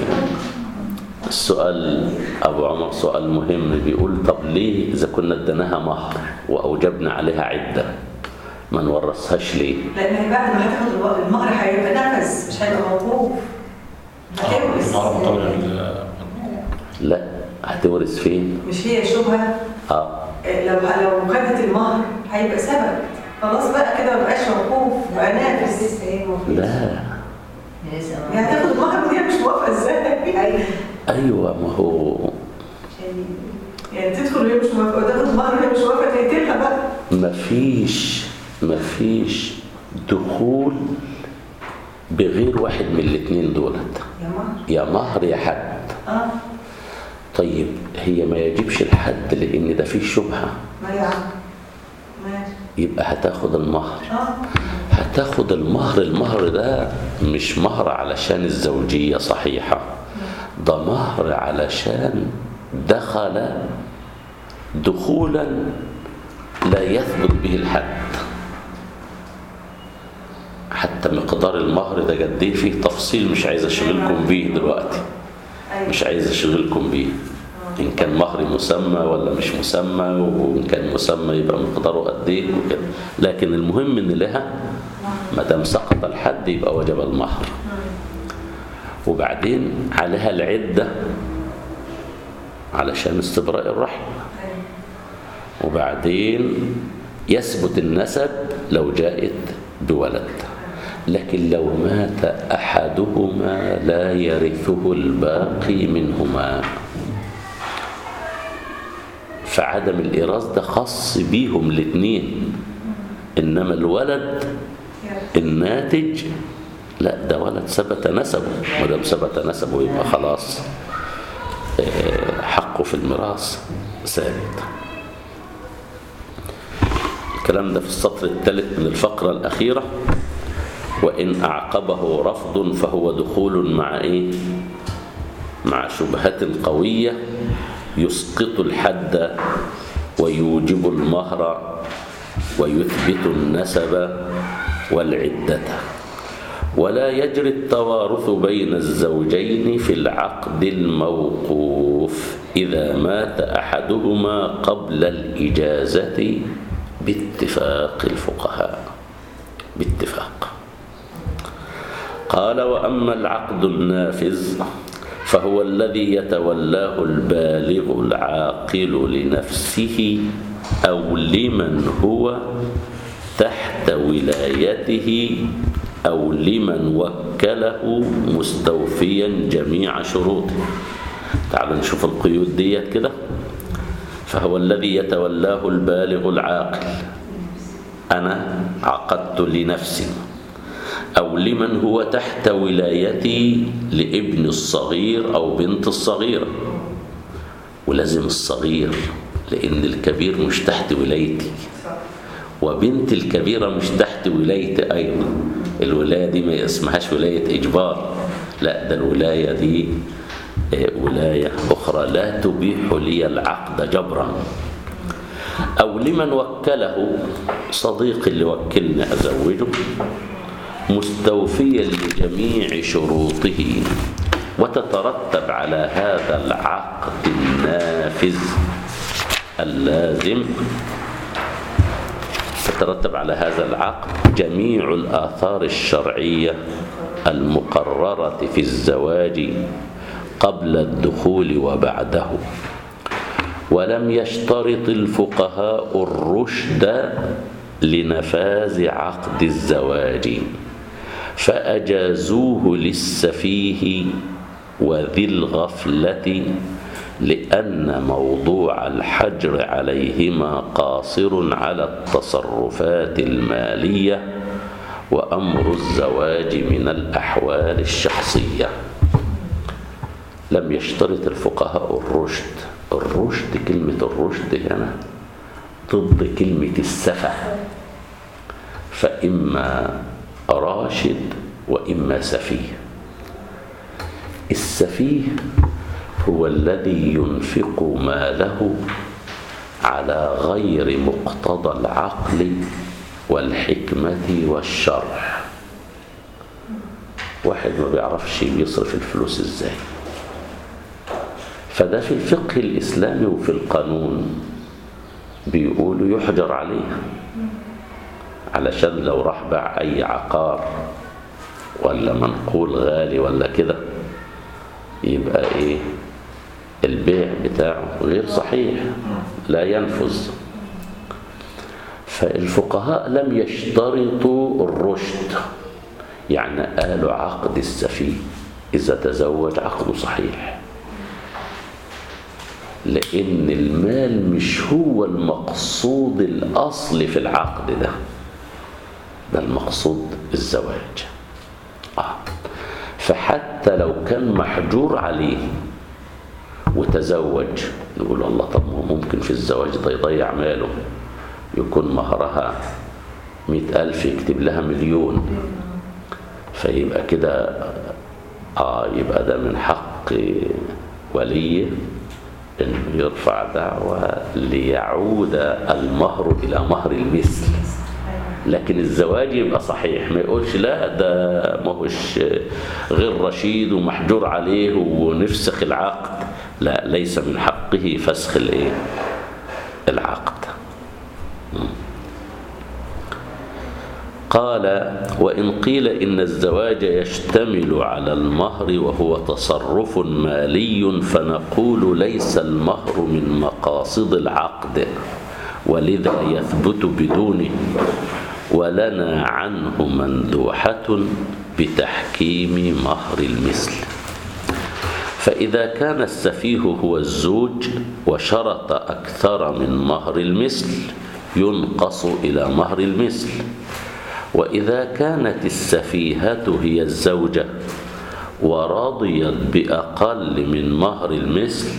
السؤال أبو عمر سؤال مهم بيقول طب ليه إذا كنا اديناها مهر وأوجبنا عليها عدة ما نورثهاش ليه؟ لان هي بعد ما هتاخد الو- المهر هيبقى نفس مش هيبقى موقوف هتورث المهر مقابل ال- لا هتورث فين؟ مش هي شبهه آه لو لو خدت المهر هيبقى سبب خلاص بقى كده ما بقاش موقوف بقى نافس لسه هي موجودة لا لسه يعني هتاخد المهر وهي مش موافقه ازاي؟ أيوة أيوة ما هو عشان يعني تدخل وهي مش موافقه وتاخد المهر وهي مش موافقه تقتلها بقى مفيش مفيش دخول بغير واحد من الاتنين دولت يا مهر يا مهر يا حد اه طيب هي ما يجبش الحد لان ده فيه شبهه ما يا عم ماشي يبقى هتاخد المهر اه هتاخد المهر المهر ده مش مهر علشان الزوجيه صحيحه ده مهر علشان دخل دخولا لا يثبت به الحد حتى مقدار المهر ده قد ايه فيه تفصيل مش عايز اشغلكم بيه دلوقتي ايوه مش عايز اشغلكم بيه ان كان مهر مسمى ولا مش مسمى وان كان مسمى يبقى مقداره قد ايه وكده لكن المهم ان لها ما دام سقط الحد يبقى وجب المهر وبعدين عليها العده علشان استبراء الرحم أيوة. وبعدين يثبت النسب لو جاءت بولد لكن لو مات أحدهما لا يرثه الباقي منهما فعدم الإيراث ده خاص بيهم الاثنين إنما الولد الناتج لا ده ولد ثبت نسبه ما دام ثبت نسبه يبقى خلاص آه، حقه في الميراث ثابت الكلام ده في السطر الثالث من الفقرة الأخيرة وإن أعقبه رفض فهو دخول مع إيه؟ مع شبهة قوية يسقط الحد ويوجب المهر ويثبت النسب والعدة ولا يجري التوارث بين الزوجين في العقد الموقوف إذا مات أحدهما قبل الإجازة باتفاق الفقهاء باتفاق قال وأما العقد النافذ فهو الذي يتولاه البالغ العاقل لنفسه أو لمن هو تحت ولايته أو لمن وكله مستوفيا جميع شروطه تعال نشوف القيود ديت كده فهو الذي يتولاه البالغ العاقل أنا عقدت لنفسي أو لمن هو تحت ولايتي لابن الصغير أو بنت الصغيرة ولازم الصغير لأن الكبير مش تحت ولايتي وبنت الكبيرة مش تحت ولايتي أيضا الولاية دي ما اسمهاش ولاية إجبار لا ده الولاية دي آه، ولاية أخرى لا تبيح لي العقد جبرا أو لمن وكله صديقي اللي وكلني أزوجه مستوفيا لجميع شروطه وتترتب على هذا العقد النافذ اللازم تترتب على هذا العقد جميع الآثار الشرعية المقررة في الزواج قبل الدخول وبعده ولم يشترط الفقهاء الرشد لنفاذ عقد الزواج فأجازوه للسفيه وذي الغفلة لأن موضوع الحجر عليهما قاصر على التصرفات المالية وأمر الزواج من الأحوال الشخصية لم يشترط الفقهاء الرشد الرشد كلمة الرشد هنا ضد كلمة السفه فإما راشد وإما سفيه السفيه هو الذي ينفق ماله على غير مقتضى العقل والحكمة والشرع واحد ما بيعرفش بيصرف الفلوس ازاي فده في الفقه الإسلامي وفي القانون بيقولوا يحجر عليه علشان لو راح باع أي عقار ولا منقول غالي ولا كده يبقى إيه البيع بتاعه غير صحيح لا ينفذ فالفقهاء لم يشترطوا الرشد يعني قالوا عقد السفيه إذا تزوج عقده صحيح لأن المال مش هو المقصود الأصلي في العقد ده ده المقصود الزواج آه. فحتى لو كان محجور عليه وتزوج نقول الله طب ما هو ممكن في الزواج ده يضيع ماله يكون مهرها مئة ألف يكتب لها مليون فيبقى كده آه يبقى ده من حق وليه انه يرفع دعوة ليعود المهر الى مهر المثل لكن الزواج يبقى صحيح ما يقولش لا ده ما هوش غير رشيد ومحجور عليه ونفسخ العقد لا ليس من حقه فسخ الايه العقد قال وإن قيل إن الزواج يشتمل على المهر وهو تصرف مالي فنقول ليس المهر من مقاصد العقد ولذا يثبت بدونه ولنا عنه مندوحة بتحكيم مهر المثل فإذا كان السفيه هو الزوج وشرط أكثر من مهر المثل ينقص إلى مهر المثل وإذا كانت السفيهة هي الزوجة ورضيت بأقل من مهر المثل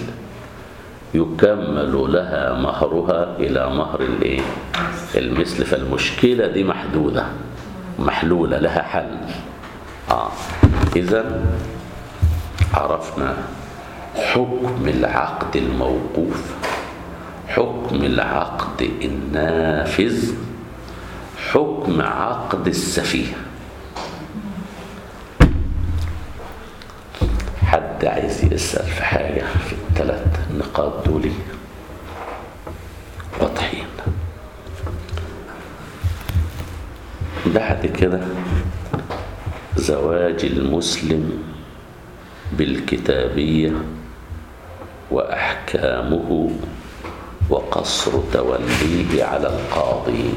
يكمل لها مهرها إلى مهر الإيه؟ المثل فالمشكلة دي محدودة محلولة لها حل آه. إذا عرفنا حكم العقد الموقوف حكم العقد النافذ حكم عقد السفيه حد عايز يسأل في حاجة في الثلاث نقاط دول واضحين بعد كده زواج المسلم بالكتابية وأحكامه وقصر توليه على القاضي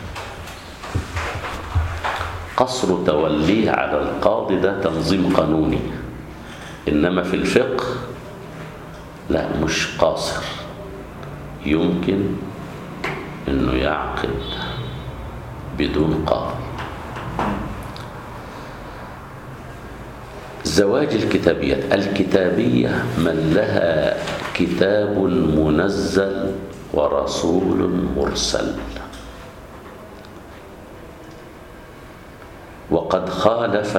قصر توليه على القاضي ده تنظيم قانوني إنما في الفقه لا مش قاصر يمكن إنه يعقد بدون قاضي زواج الكتابيات الكتابية من لها كتاب منزل ورسول مرسل وقد خالف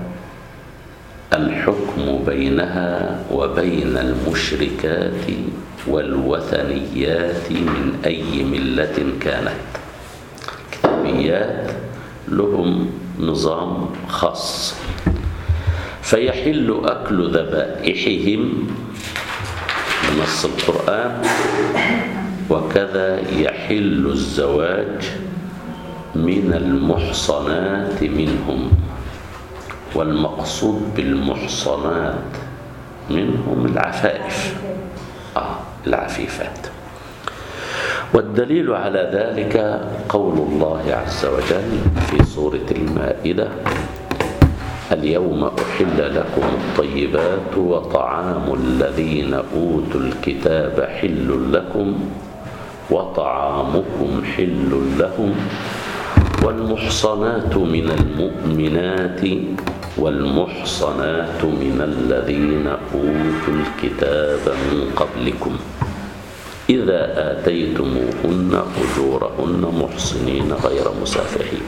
الحكم بينها وبين المشركات والوثنيات من أي ملة كانت كتابيات لهم نظام خاص فيحل أكل ذبائحهم بنص القرآن وكذا يحل الزواج من المحصنات منهم والمقصود بالمحصنات منهم العفائف آه العفيفات والدليل على ذلك قول الله عز وجل في سورة المائدة اليوم أحل لكم الطيبات وطعام الذين أوتوا الكتاب حل لكم وطعامكم حل لهم والمحصنات من المؤمنات والمحصنات من الذين أوتوا الكتاب من قبلكم إذا آتيتموهن أجورهن محصنين غير مسافحين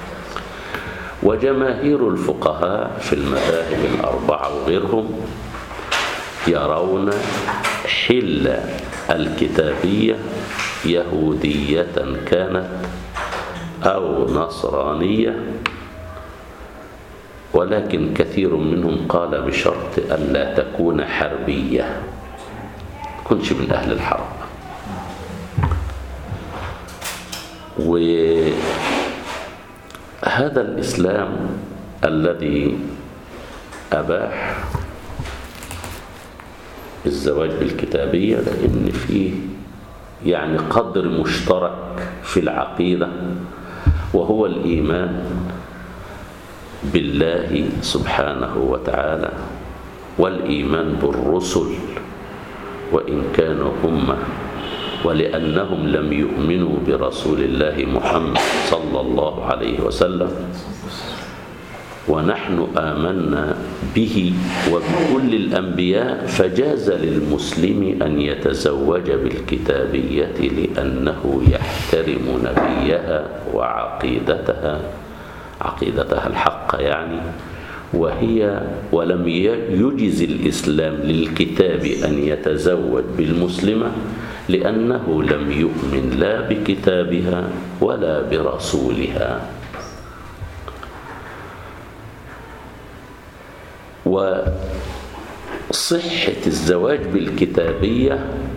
وجماهير الفقهاء في المذاهب الأربعة وغيرهم يرون حل الكتابية يهودية كانت أو نصرانية ولكن كثير منهم قال بشرط ألا تكون حربية كنش من أهل الحرب وهذا الإسلام الذي أباح الزواج بالكتابية لأن فيه يعني قدر مشترك في العقيدة وهو الإيمان بالله سبحانه وتعالى والإيمان بالرسل وإن كانوا هم ولأنهم لم يؤمنوا برسول الله محمد صلى الله عليه وسلم ونحن آمنا به وبكل الأنبياء فجاز للمسلم أن يتزوج بالكتابية لأنه يحترم نبيها وعقيدتها عقيدتها الحق يعني وهي ولم يجز الإسلام للكتاب أن يتزوج بالمسلمة لأنه لم يؤمن لا بكتابها ولا برسولها وصحة الزواج بالكتابية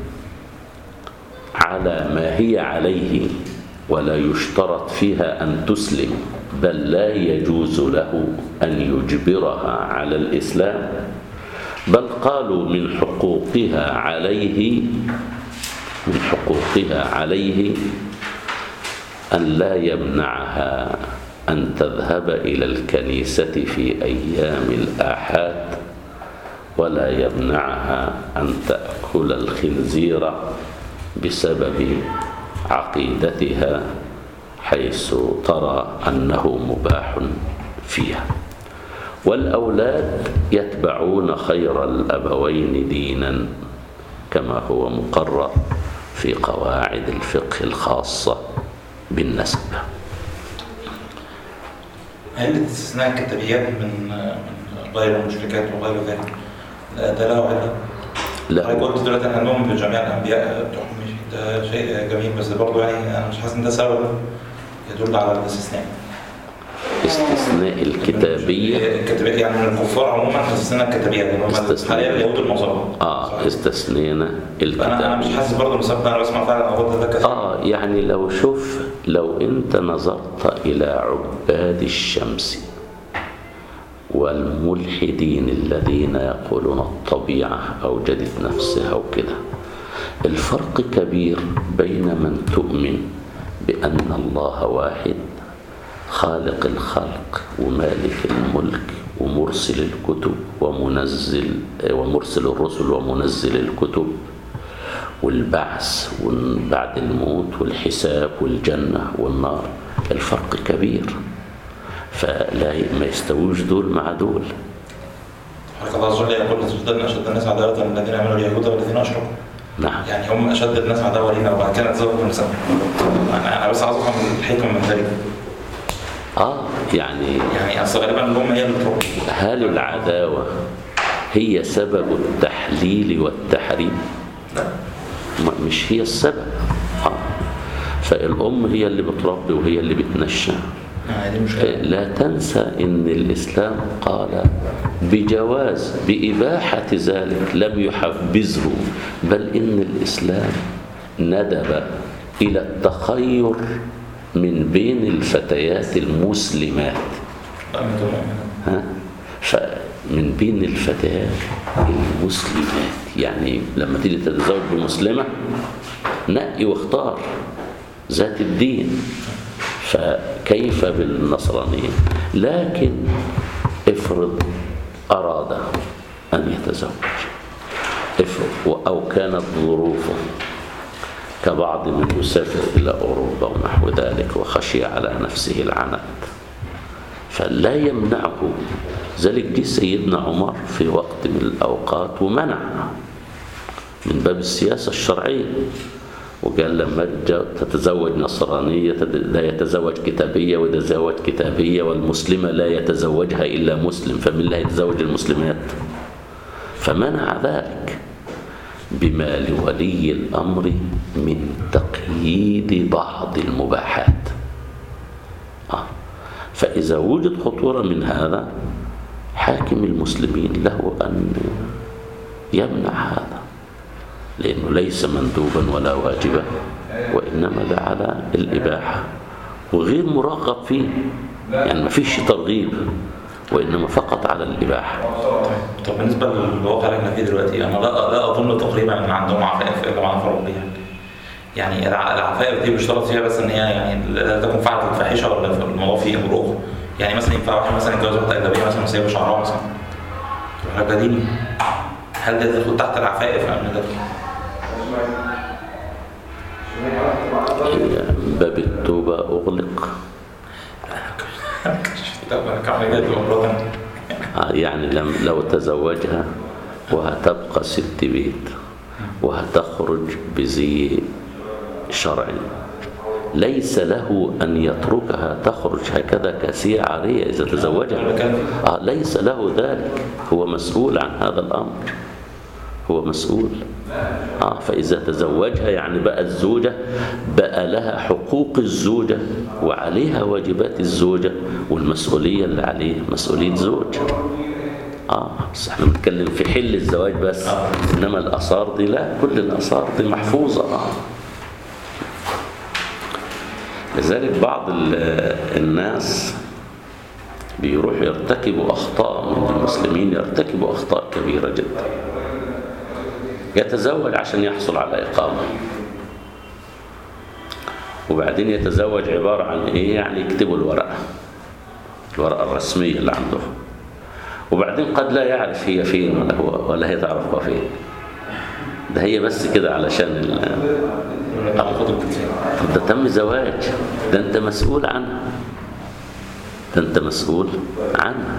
على ما هي عليه ولا يشترط فيها أن تسلم بل لا يجوز له أن يجبرها على الإسلام بل قالوا من حقوقها عليه من حقوقها عليه أن لا يمنعها أن تذهب إلى الكنيسة في أيام الآحاد ولا يمنعها أن تأكل الخنزير بسبب عقيدتها حيث ترى أنه مباح فيها والأولاد يتبعون خير الأبوين دينا كما هو مقرر في قواعد الفقه الخاصة بالنسب هل استثناء الكتابيات من من غير المشركات وغير ذلك ده له علة؟ لا حضرتك قلت دلوقتي احنا نؤمن بجميع الانبياء بتوعهم ماشي ده شيء جميل بس برضه يعني انا مش حاسس ان ده سبب يدل على الاستثناء. استثناء الكتابية الكتابية يعني من الكفار عموما استثناء الكتابيات اللي هم استثناء. حاليا اليهود والنصارى. آه استثنينا انا انا مش الكتابية حاسس برضه ان السبب انا بسمع فعلا الموضوع ده كثير. آه يعني لو شوف لو أنت نظرت إلى عباد الشمس والملحدين الذين يقولون الطبيعة أوجدت نفسها وكده الفرق كبير بين من تؤمن بأن الله واحد خالق الخلق ومالك الملك ومرسل الكتب ومنزل ومرسل الرسل ومنزل الكتب والبعث بعد الموت والحساب والجنة والنار الفرق كبير فلا ما يستووش دول مع دول حضرتك الله عز وجل يقول لتجدن اشد الناس عداوه الذين امنوا اليهود والذين اشركوا. نعم يعني هم اشد الناس عداوه لينا وبعد كده تزوجوا من سبب. انا انا بس عاوز افهم الحكمه من ذلك. اه يعني يعني اصل غالبا الام هي اللي بتروح. هل العداوة هي سبب التحليل والتحريم لا. ما- مش هي السبب آه. فالأم هي اللي بتربي وهي اللي بتنشأ آه، دي مشكله. لا تنسى ان الاسلام قال بجواز باباحه ذلك لم يحبذه بل ان الاسلام ندب الى التخير من بين الفتيات المسلمات أمة المؤمنين. ها فمن بين الفتيات المسلمات يعني لما تيجي تتزوج بمسلمه نقي واختار ذات الدين فكيف بالنصرانية لكن افرض أراد أن يتزوج افرض أو كانت ظروفه كبعض من يسافر إلى أوروبا ونحو ذلك وخشي على نفسه العنت فلا يمنعه ذلك جه سيدنا عمر في وقت من الأوقات ومنع من باب السياسة الشرعية وقال لما جاء تتزوج نصرانية لا يتزوج كتابية ويتزوج كتابية والمسلمة لا يتزوجها إلا مسلم فمن لا يتزوج المسلمات فمنع ذلك بما لولي الأمر من تقييد بعض المباحات آه. فإذا وجد خطورة من هذا حاكم المسلمين له أن يمنع هذا لأنه ليس مندوبا ولا واجبا وإنما ده على الإباحة وغير مرغب فيه يعني ما فيش ترغيب وإنما فقط على الإباحة طب بالنسبه للواقع اللي احنا فيه دلوقتي انا لا لا اظن تقريبا ان عندهم عفائف الا مع فرض يعني يعني الع- العفائف دي بيشترط فيها بس ان هي يعني لا تكون فعلت الفاحشه ولا في الموضوع فيه امور اخرى يعني مثلا ينفع واحد مثلا يتجوز واحده اجنبيه مثلا وسايبه شعرها مثلا حاجه ديني هل ده يدخل تحت العفائف ام لا؟ هي باب التوبة أغلق طب انا كعمل جد ومرات آه، يعني لم لو تزوجها وهتبقى ست بيت وهتخرج بزي شرعي ليس له أن يتركها تخرج هكذا كسي عارية إذا تزوجها آه ليس له ذلك هو مسؤول عن هذا الأمر هو مسؤول آه فإذا تزوجها يعني بقى الزوجة بقى لها حقوق الزوجة وعليها واجبات الزوجة والمسؤولية اللي عليه مسؤولية زوج آه بس احنا بنتكلم في حل الزواج بس إنما الآثار دي لا كل الآثار دي محفوظة آه لذلك بعض ال- الناس بيروحوا يرتكبوا أخطاء من المسلمين يرتكبوا أخطاء كبيرة جدا يتزوج عشان يحصل على إقامة وبعدين يتزوج عبارة عن إيه يعني يكتبوا الورقة الورقة الرسمية اللي عندهم وبعدين قد لا يعرف هي فين ولا هو ولا هي تعرف هو فين ده هي بس كده علشان ال... العلاقات الجنسية طب ده تم زواج ده انت مسؤول عنها ده انت مسؤول عنها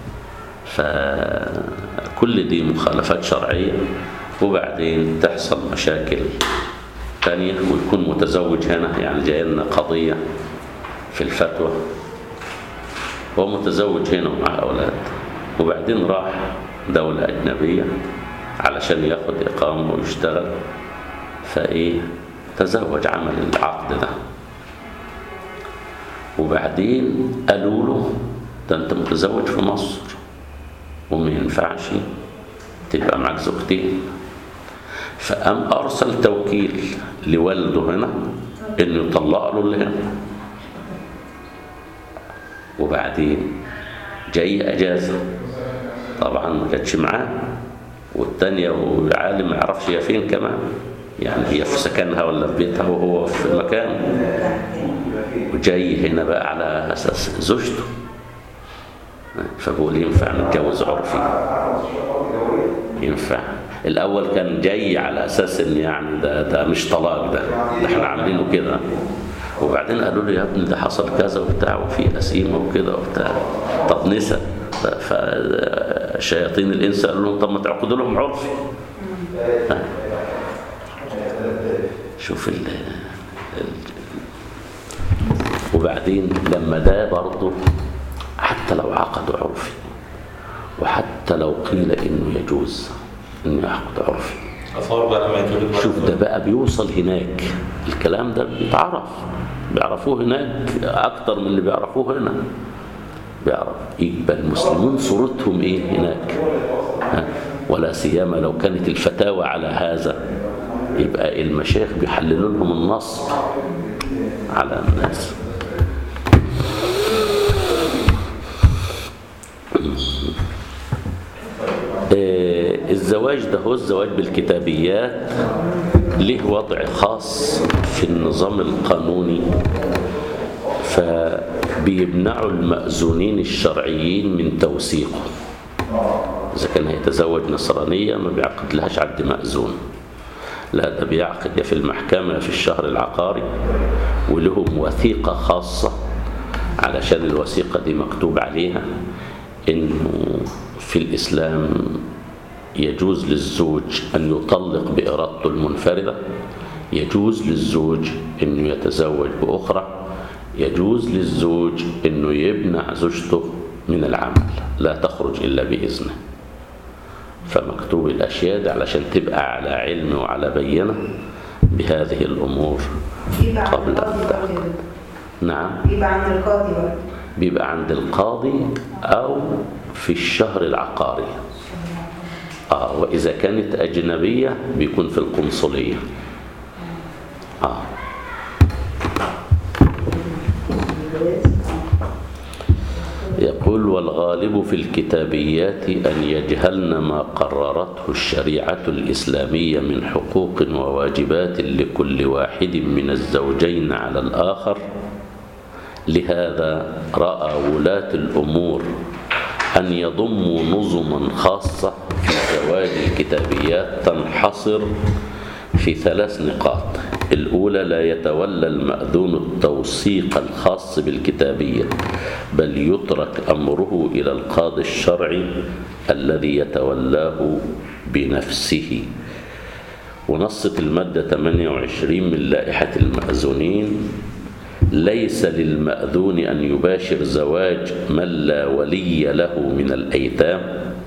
فكل دي مخالفات شرعية وبعدين تحصل مشاكل تانية ويكون متزوج هنا يعني جاي لنا قضية في الفتوى هو متزوج هنا ومع أولاد وبعدين راح دولة أجنبية علشان ياخد إقامة ويشتغل فإيه تزوج عمل العقد ده وبعدين قالوا له ده انت متزوج في مصر وما ينفعش تبقى معاك زوجتين فقام ارسل توكيل لوالده هنا انه يطلق له اللي هنا وبعدين جاي اجازه طبعا ما كانتش معاه والتانية وعالم ما يعرفش هي فين كمان يعني هي في سكنها ولا في بيتها وهو في مكانه وجاي هنا بقى على اساس زوجته فبقول ينفع نتجوز عرفي ينفع الاول كان جاي على اساس ان يعني ده ده مش طلاق ده ده احنا عاملينه كده وبعدين قالوا له يا ابني ده حصل كذا وبتاع وفي قسيمه وكده وبتاع طب نسى فشياطين الانس قالوا لهم طب ما تعقدوا لهم عرفي شوف ال ال- وبعدين لما ده برضه حتى لو عقدوا عرفي وحتى لو قيل انه يجوز انه يعقد عرفي أصور بقى لما يتولد بقى شوف ده بقى بيوصل هناك الكلام ده بيتعرف بيعرفوه هناك اكتر من اللي بيعرفوه هنا بيعرف يبقى المسلمون صورتهم ايه هناك ها؟ ولا سيما لو كانت الفتاوى على هذا يبقى المشايخ بيحللوا لهم النصب على الناس آه، الزواج ده هو الزواج بالكتابيات له وضع خاص في النظام القانوني فبيمنعوا المأذونين الشرعيين من توثيقه إذا كان هيتزوج نصرانية ما بيعقد لهاش عقد مأذون لا ده بيعقد يا في المحكمة يا في الشهر العقاري ولهم وثيقة خاصة علشان الوثيقة دي مكتوب عليها إنه في الإسلام يجوز للزوج أن يطلق بإرادته المنفردة يجوز للزوج أنه يتزوج بأخرى يجوز للزوج أنه يمنع زوجته من العمل لا تخرج إلا بإذنه فمكتوب الأشياء دي علشان تبقى على علم وعلى بينة بهذه الأمور يبقى عند قبل القاضي أن برضه تعقد نعم يبقى عند القاضي برضه بيبقى عند القاضي أو في الشهر العقاري آه وإذا كانت أجنبية بيكون في القنصلية آه يقول والغالب في الكتابيات أن يجهلن ما قررته الشريعة الإسلامية من حقوق وواجبات لكل واحد من الزوجين على الآخر لهذا رأى ولاة الأمور أن يضموا نظما خاصة في زواج الكتابيات تنحصر في ثلاث نقاط الأولى لا يتولى المأذون التوثيق الخاص بالكتابية بل يترك أمره إلى القاضي الشرعي الذي يتولاه بنفسه ونصت المادة 28 من لائحة المأذونين ليس للمأذون أن يباشر زواج من لا ولي له من الأيتام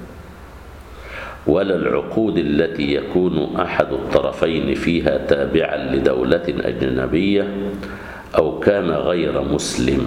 ولا العقود التي يكون أحد الطرفين فيها تابعا لدولة أجنبية أو كان غير مسلم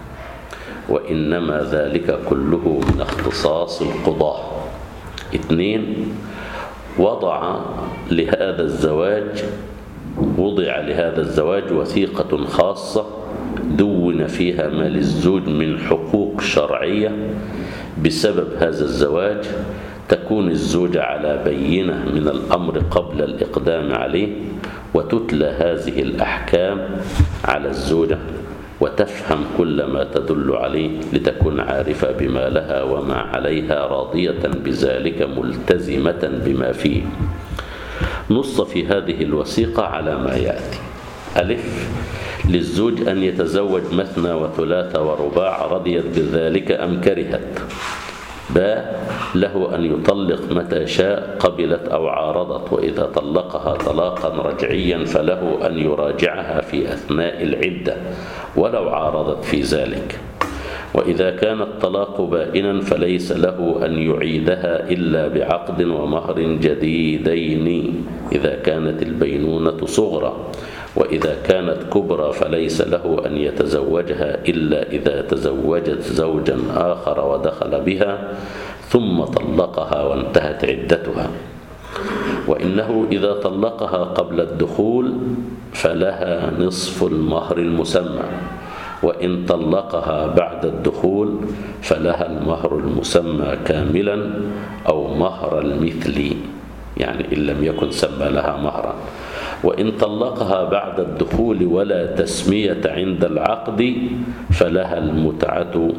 وإنما ذلك كله من اختصاص القضاة اثنين وضع لهذا الزواج وضع لهذا الزواج وثيقة خاصة دون فيها ما للزوج من حقوق شرعية بسبب هذا الزواج تكون الزوجة على بينة من الأمر قبل الإقدام عليه وتتلى هذه الأحكام على الزوجة وتفهم كل ما تدل عليه لتكون عارفة بما لها وما عليها راضية بذلك ملتزمة بما فيه نص في هذه الوثيقة على ما يأتي ألف للزوج أن يتزوج مثنى وثلاث ورباع رضيت بذلك أم كرهت باء له أن يطلق متى شاء قبلت أو عارضت وإذا طلقها طلاقا رجعيا فله أن يراجعها في أثناء العدة ولو عارضت في ذلك وإذا كان الطلاق بائنا فليس له أن يعيدها إلا بعقد ومهر جديدين إذا كانت البينونة صغرى وإذا كانت كبرى فليس له أن يتزوجها إلا إذا تزوجت زوجا آخر ودخل بها ثم طلقها وانتهت عدتها وإنه إذا طلقها قبل الدخول فلها نصف المهر المسمى وإن طلقها بعد الدخول فلها المهر المسمى كاملا أو مهر المثل يعني إن لم يكن سمى لها مهرا وإن طلقها بعد الدخول ولا تسمية عند العقد فلها المتعة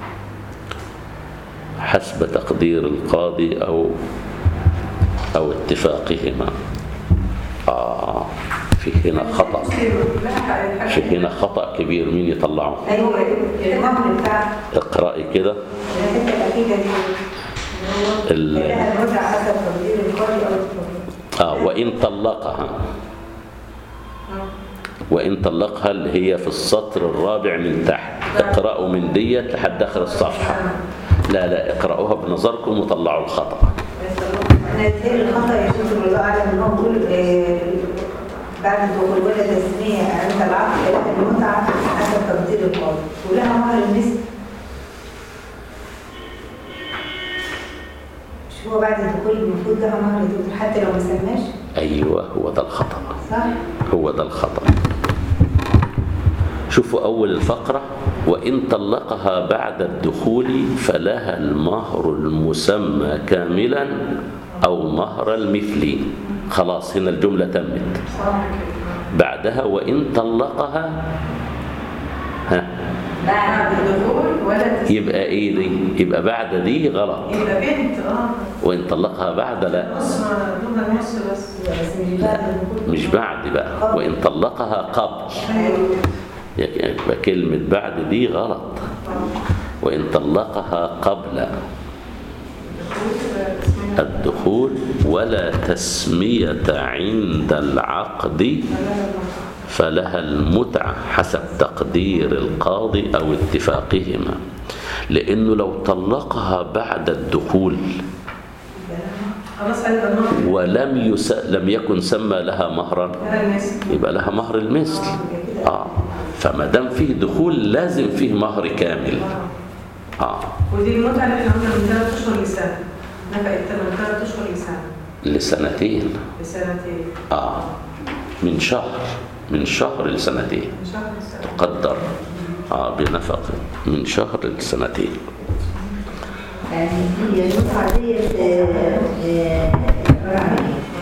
حسب تقدير القاضي أو أو اتفاقهما آه في هنا خطأ في هنا خطأ كبير مين يطلعه ايوه المهر بتاع اقرأي كده الحته الاخيره دي ال- لها الوضع حسب تقدير القاضي او الطبيب. آه وإن طلقها وإن طلقها اللي هي في السطر الرابع من تحت اقرأوا من ديت لحد آخر الصفحة لا لا اقرأوها بنظركم وطلعوا الخطأ انا اتهيألي الخطا يا شيخ الله اعلم ان هو بيقول آه، بعد الدخول ولا تسميه عند العقد لها المتعه حسب تقدير القاضي ولها مهر المثل مش هو بعد الدخول المفروض لها مهر الدخول حتى لو ما سماش أيوة هو ده الخطأ صح؟ هو ده الخطأ شوفوا أول الفقرة وإن طلقها بعد الدخول فلها المهر المسمى كاملا أو مهر المثل خلاص هنا الجملة تمت بعدها وإن طلقها ها بعد الدخول ولا تس- يبقى إيه دي يبقى بعد دي غلط يبقى بنت اه وإن طلقها بعد لا نص ما دون النص بس بس مش بعد الدخول مش بعد بقى وإن طلقها قبل ايوه يبقى كلمة بعد دي غلط وإن طلقها قبل الدخول ولا تسمية عند العقد فلها المتعة حسب تقدير القاضي أو اتفاقهما لأنه لو طلقها بعد الدخول خلاص هيبقى المهر ولم يس... لم يكن سمى لها مهرا هذا الناس يبقى لها مهر المثل اه فما دام فيه دخول لازم فيه مهر كامل اه ودي المتعة اللي احنا قلنا من ثلاث اشهر لسنة نفقت من ثلاث اشهر لسنة لسنتين لسنتين اه من شهر من شهر لسنتين من شهر لسنة تقدر اه بنفقه من شهر لسنتين يعني دي المتعه ديت آه، آه، عباره عن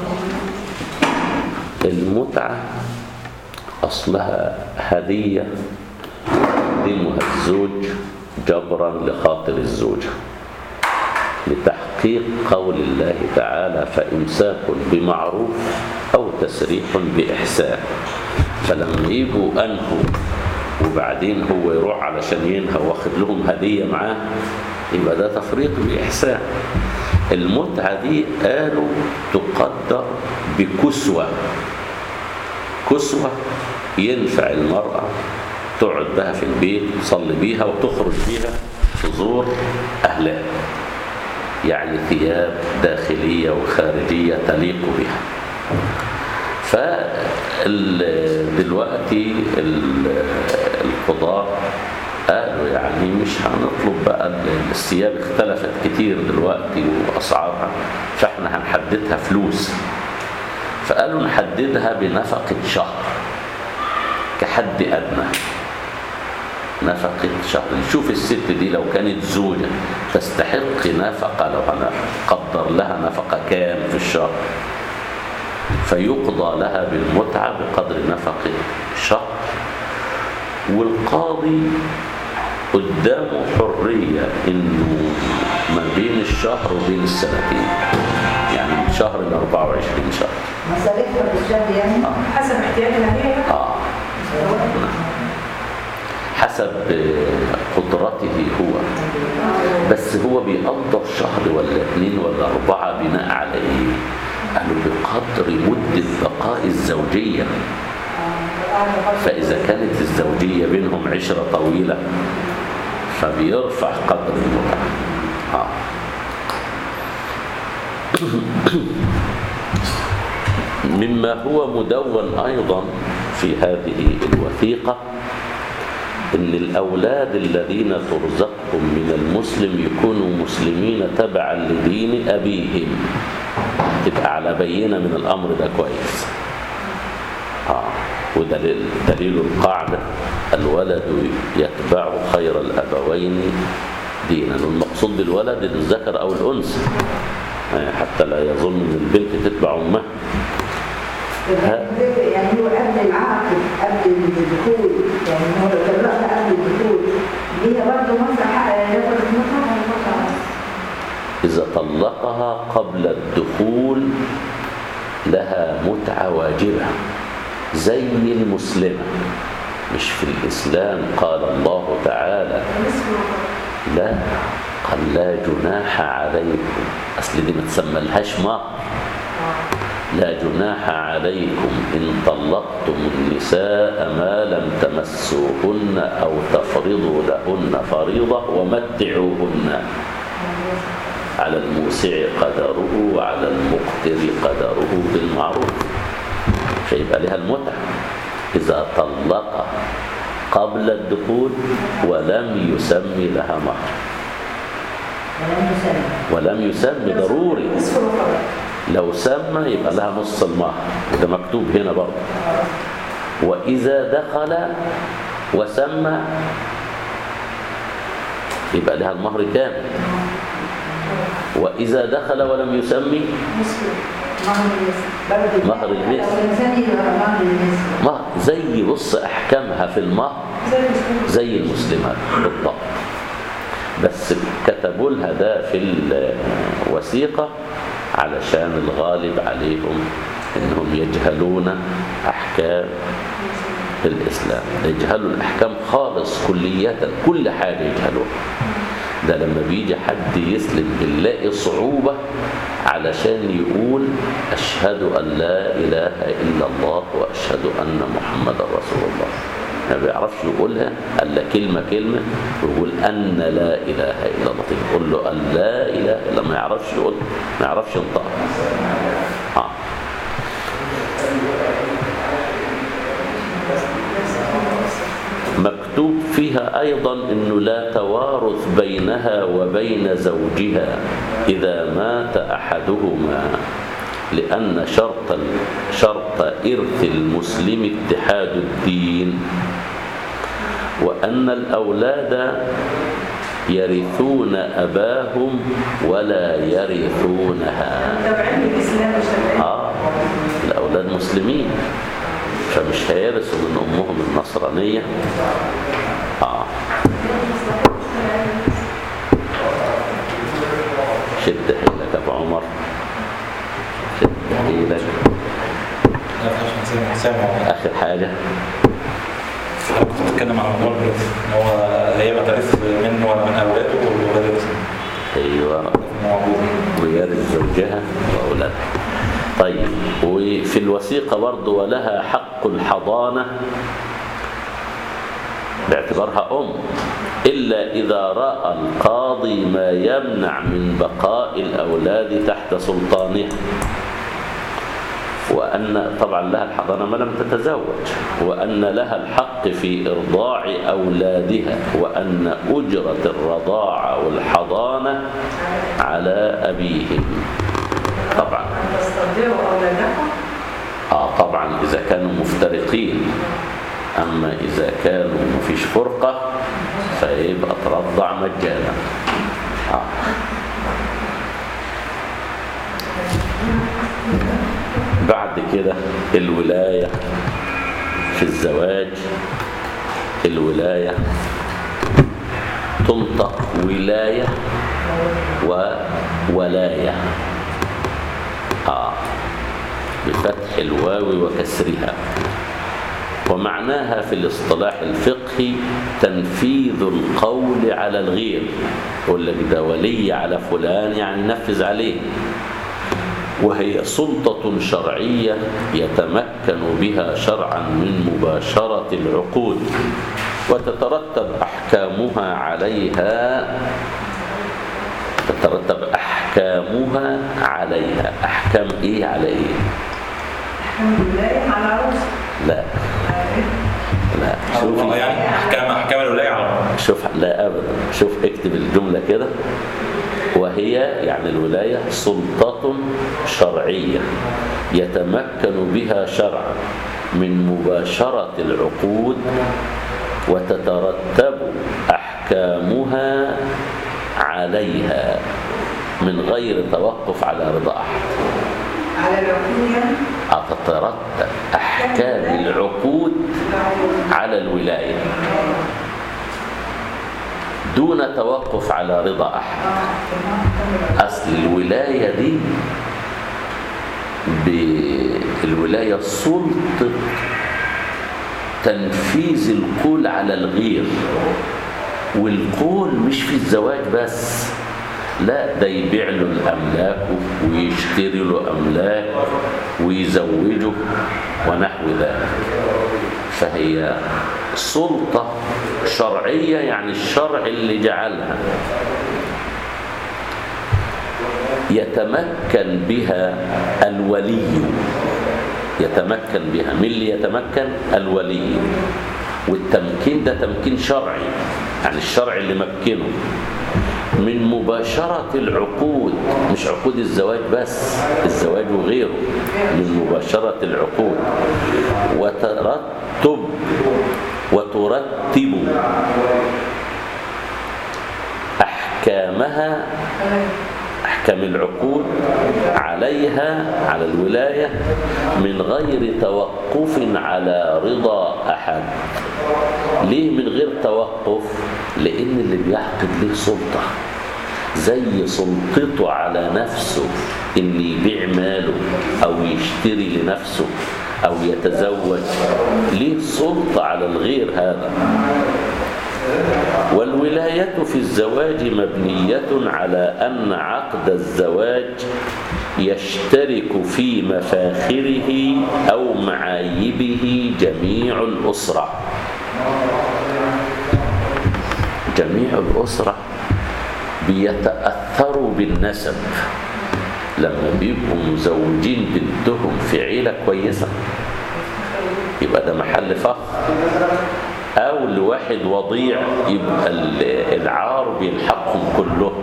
ايه؟ المتعة أصلها هدية يقدمها الزوج جبرا لخاطر الزوجة لتحقيق قول الله تعالى فإمساك بمعروف أو تسريح بإحسان فلما يجوا أنهوا وبعدين هو يروح علشان ينهى واخد لهم هدية معاه يبقى ده تفريط بإحسان المتعة دي قالوا تقدر بكسوة كسوة ينفع المرأة تقعد بها في البيت تصلي بيها وتخرج بيها تزور أهلها يعني ثياب داخلية وخارجية تليق بها فدلوقتي القضاء قالوا يعني مش هنطلب بقى ال- الثياب اختلفت كتير دلوقتي وأسعارها فاحنا هنحددها فلوس فقالوا نحددها بنفقة شهر كحد أدنى نفقة شهر شوف الست دي لو كانت زوجة تستحق نفقة لو أنا قدر لها نفقة كام في الشهر فيقضى لها بالمتعة بقدر نفقة شهر والقاضي قدامه حرية إنه ما بين الشهر وبين السنتين يعني من شهر ل 24 شهر مصاريفها في الشهر يعني حسب احتياجنا هي آه حسب قدرته هو بس هو بيقدر شهر ولا اتنين ولا أربعة بناء على إيه؟ قالوا بقدر مدة بقاء الزوجية فإذا كانت الزوجية بينهم عشرة طويلة فبيرفع قدر المتعة آه. مما هو مدون أيضا في هذه الوثيقة إن الأولاد الذين ترزقهم من المسلم يكونوا مسلمين تبعا لدين أبيهم تبقى على بينة من الأمر ده كويس آه. ودليل دليل القاعدة الولد يتبع خير الأبوين دينا والمقصود بالولد الذكر أو الأنثى آه، حتى لا يظن ان البنت تتبع امها ها؟ يعني هو قبل العقد قبل الدخول يعني هو لو طلقها قبل الدخول ليها برضه مصلحة ياخد مصلحة إذا طلقها قبل الدخول لها متعة واجبة زي المسلمة مش في الإسلام قال الله تعالى لا قال لا جناح عليكم أصل دي ما تسملهاش مهر لا جناح عليكم إن طلقتم النساء ما لم تمسوهن أو تفرضوا لهن فريضة ومتعوهن على الموسع قدره وعلى المقتر قدره بالمعروف فيبقى لها المتعة إذا طلق قبل الدخول ولم يسمي لها مهر ولم يسلم ولم يسمي ضروري نصف الرقبة لو سمى يبقى لها نص المهر وده مكتوب هنا برضه وإذا دخل وسمى يبقى لها المهر كامل وإذا دخل ولم يسمي نصف مهر النساء برضه مهر النساء. لو الإنسان يبقى مهر النساء مهر زي بص أحكامها في المهر زي المسلمين زي المسلمات بالضبط بس كتبوا لها ده في الوثيقة علشان الغالب عليهم انهم يجهلون احكام الاسلام يجهلوا الاحكام خالص كلية كل حاجة يجهلوها ده لما بيجي حد يسلم بنلاقي صعوبة علشان يقول أشهد أن لا إله إلا الله وأشهد أن محمد رسول الله ما بيعرفش يقولها الا كلمه كلمه ويقول ان لا اله الا الله تقول له ان لا اله الا ما يعرفش يقول ما يعرفش ينطقها آه. مكتوب فيها أيضا أنه لا توارث بينها وبين زوجها إذا مات أحدهما لأن شرط شرط إرث المسلم اتحاد الدين وأن الأولاد يرثون أباهم ولا يرثونها تابعين الاسلام مش تابعين آه الأولاد مسلمين فمش هيرثوا من أمهم النصرانية آه شد حيلك يا أبو عمر شد حيلك لا فيهاش سامع سامع آخر حاجة انا كنت بتكلم عن موضوع الورث ان هو هي ما ترث منه ولا من اولاده والولاد يرث أيوه موجود ويرث زوجها وأولادها طيب وفي الوثيقة برضه ولها حق الحضانة باعتبارها أم إلا إذا رأى القاضي ما يمنع من بقاء الأولاد تحت سلطانها وأن طبعا لها الحضانة ما لم تتزوج وأن لها الحق في إرضاع أولادها وأن أجرة الرضاعة والحضانة على أبيهم طبعا تسترضعوا اولادكم آه طبعا إذا كانوا مفترقين أما إذا كانوا مفيش فرقة فيبقى ترضع مجانا آه. بعد كده الولاية في الزواج الولاية تنطق ولاية وولاية آه بفتح الواو وكسرها ومعناها في الاصطلاح الفقهي تنفيذ القول على الغير يقول لك ده ولي على فلان يعني نفذ عليه وهي سلطة شرعية يتمكن بها شرعا من مباشرة العقود وتترتب أحكامها عليها تترتب أحكامها عليها أحكام إيه على إيه؟ الحمد لله على عروس لا لا والله شوف يعني احكام احكام الولايه على الله شوف لا ابدا شوف اكتب الجمله كده وهي يعني الولايه سلطه شرعيه يتمكن بها شرعا من مباشره العقود وتترتب احكامها عليها من غير توقف على رضا احد على العقول يعني تترتب احكام العقود على الولايه دون توقف على رضا احد اصل الولايه دي بالولايه سلطه تنفيذ القول على الغير والقول مش في الزواج بس لا ده يبيع له الاملاك ويشتري له املاك ويزوجه ونحو ذلك فهي سلطه شرعيه يعني الشرع اللي جعلها يتمكن بها الولي يتمكن بها من اللي يتمكن الولي والتمكين ده تمكين شرعي يعني الشرع اللي مكنه من مباشرة العقود مش عقود الزواج بس الزواج وغيره من مباشرة العقود وترتب وترتب أحكامها أحكام العقود عليها على الولاية من غير توقف على رضا أحد ليه من غير توقف لأن اللي بيعقد ليه سلطة زي سلطته على نفسه إن يبيع ماله أو يشتري لنفسه أو يتزوج ليه سلطة على الغير هذا والولاية في الزواج مبنية على أن عقد الزواج يشترك في مفاخره أو معايبه جميع الأسرة جميع الأسرة بيتأثروا بالنسب لما بيبقوا مزوجين بنتهم في عيلة كويسة يبقى ده محل فخر أو لواحد وضيع يبقى ال- العار بيلحقهم كلهم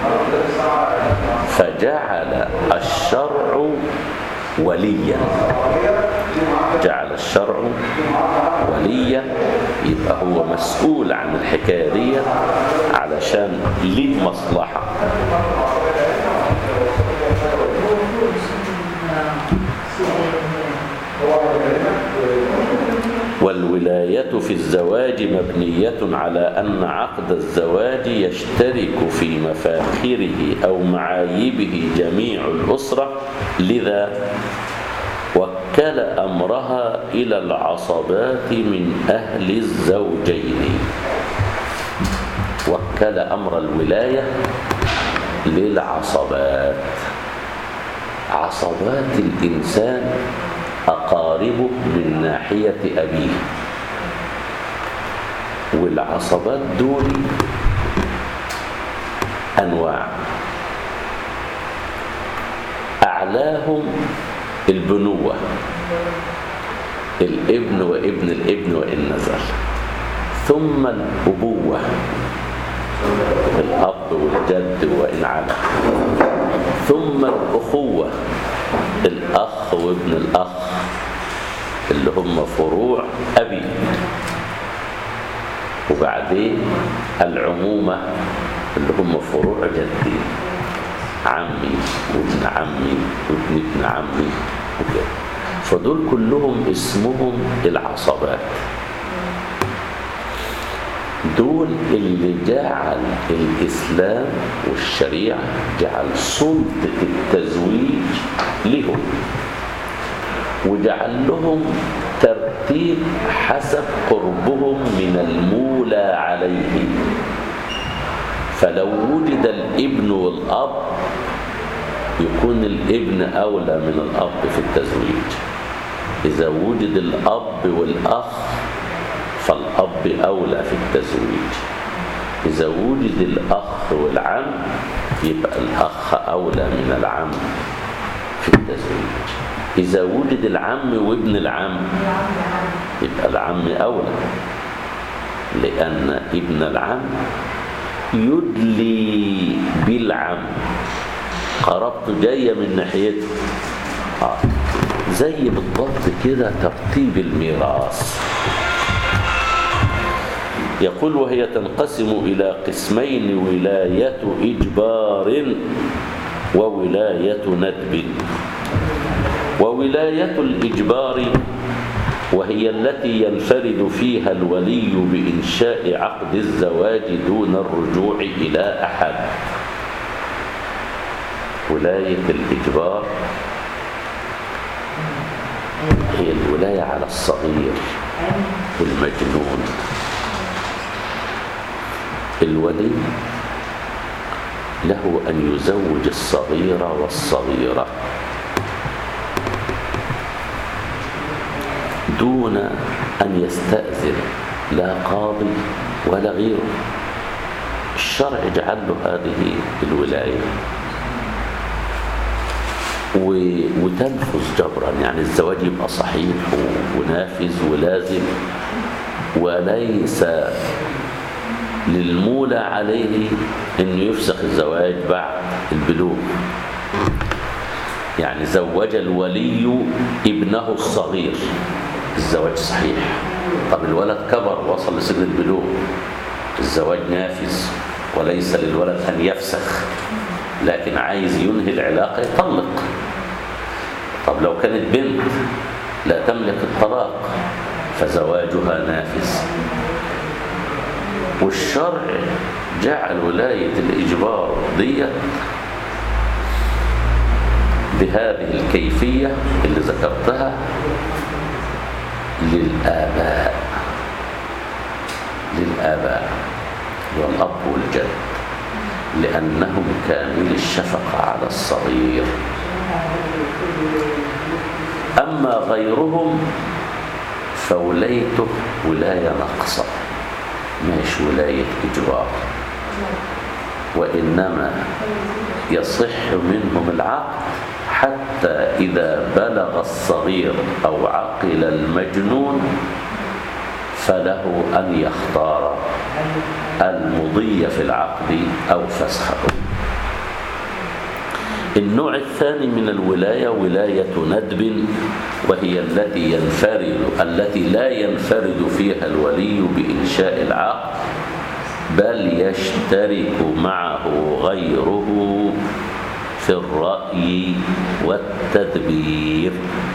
فجعل الشرع وليا جعل الشرع وليا يبقى هو مسؤول عن الحكاية دي علشان ليه مصلحة والولاية في الزواج مبنية على أن عقد الزواج يشترك في مفاخره أو معايبه جميع الأسرة لذا وكل أمرها إلى العصبات من أهل الزوجين وكل أمر الولاية للعصبات عصبات الإنسان أقاربه من ناحية أبيه والعصبات دول أنواع أعلاهم البنوة الابن وابن الابن وإن نزل ثم الأبوة الأب والجد وإن علا ثم الأخوة الأخ وابن الأخ اللي هم فروع أبي وبعدين العمومة اللي هم فروع جدي عمي وابن عمي وابن ابن عمي وكده فدول كلهم اسمهم العصبات دول اللي جعل الإسلام والشريعة جعل سلطة التزويج لهم وجعل لهم ترتيب حسب قربهم من المولى عليه فلو وجد الابن والأب يكون الابن أولى من الأب في التزويج إذا وجد الأب والأخ فالأب أولى في التزويج إذا وجد الأخ والعم يبقى الأخ أولى من العم في التزويج إذا وجد العم وابن العم يبقى العم أولى لأن ابن العم يدلي بالعم قرابته جاية من ناحيته آه. زي بالضبط كده ترتيب الميراث يقول وهي تنقسم إلى قسمين ولاية إجبار وولاية ندب وولاية الإجبار وهي التي ينفرد فيها الولي بإنشاء عقد الزواج دون الرجوع إلى أحد ولاية الإجبار هي الولاية على الصغير والمجنون الولي له أن يزوج الصغير والصغيرة دون أن يستأذن لا قاضي ولا غيره الشرع جعل له هذه الولاية و- وتنفذ جبرا يعني الزواج يبقى صحيح و- ونافذ ولازم وليس للمولى عليه انه يفسخ الزواج بعد البلوغ يعني زوج الولي ابنه الصغير الزواج صحيح طب الولد كبر وصل لسن البلوغ الزواج نافذ وليس للولد ان يفسخ لكن عايز ينهي العلاقه يطلق طب لو كانت بنت لا تملك الطلاق فزواجها نافذ والشرع جعل ولاية الإجبار ديت بهذه الكيفية اللي ذكرتها للآباء للآباء والأب والجد لأنهم كامل الشفقة على الصغير أما غيرهم فولايته ولاية ناقصة مش ولاية إجبار وإنما يصح منهم العقد حتى إذا بلغ الصغير أو عقل المجنون فله أن يختار المضي في العقد أو فسخه النوع الثاني من الولاية ولاية ندب وهي التي ينفرد التي لا ينفرد فيها الولي بإنشاء العقد بل يشترك معه غيره في الرأي والتدبير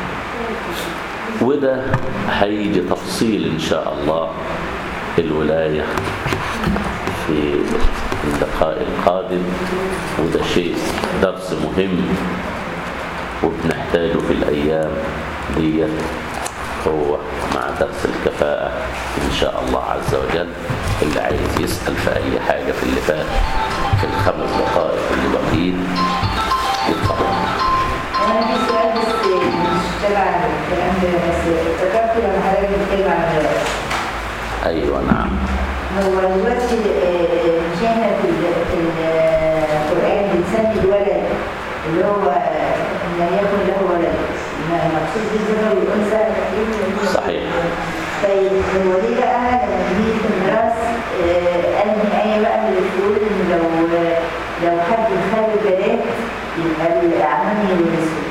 وده هيجي تفصيل إن شاء الله الولاية في اللقاء القادم وده شيء درس مهم وبنحتاجه في الأيام ديت هو مع درس الكفاءة إن شاء الله عز وجل اللي عايز يسأل في أي حاجة في اللي فات في الخمس دقائق اللي باقيين يتفضل انا في سؤال بس مش تبع الكلام ده بس افتكرت لما حضرتك بتتكلم عن الولد أيوة نعم هو دلوقتي آه، مش احنا في ال- في القران بنسمي الولد اللي هو آه، ان لم يكن له ولد ما- مقصود بالذكر والانثى تقريبا صحيح. طيب هو ليه بقى لما بنيجي في الميراث آه، انهي ايه بقى اللي بتقول ان لو لو حد خد بنات يبقى الاعمام يورثوا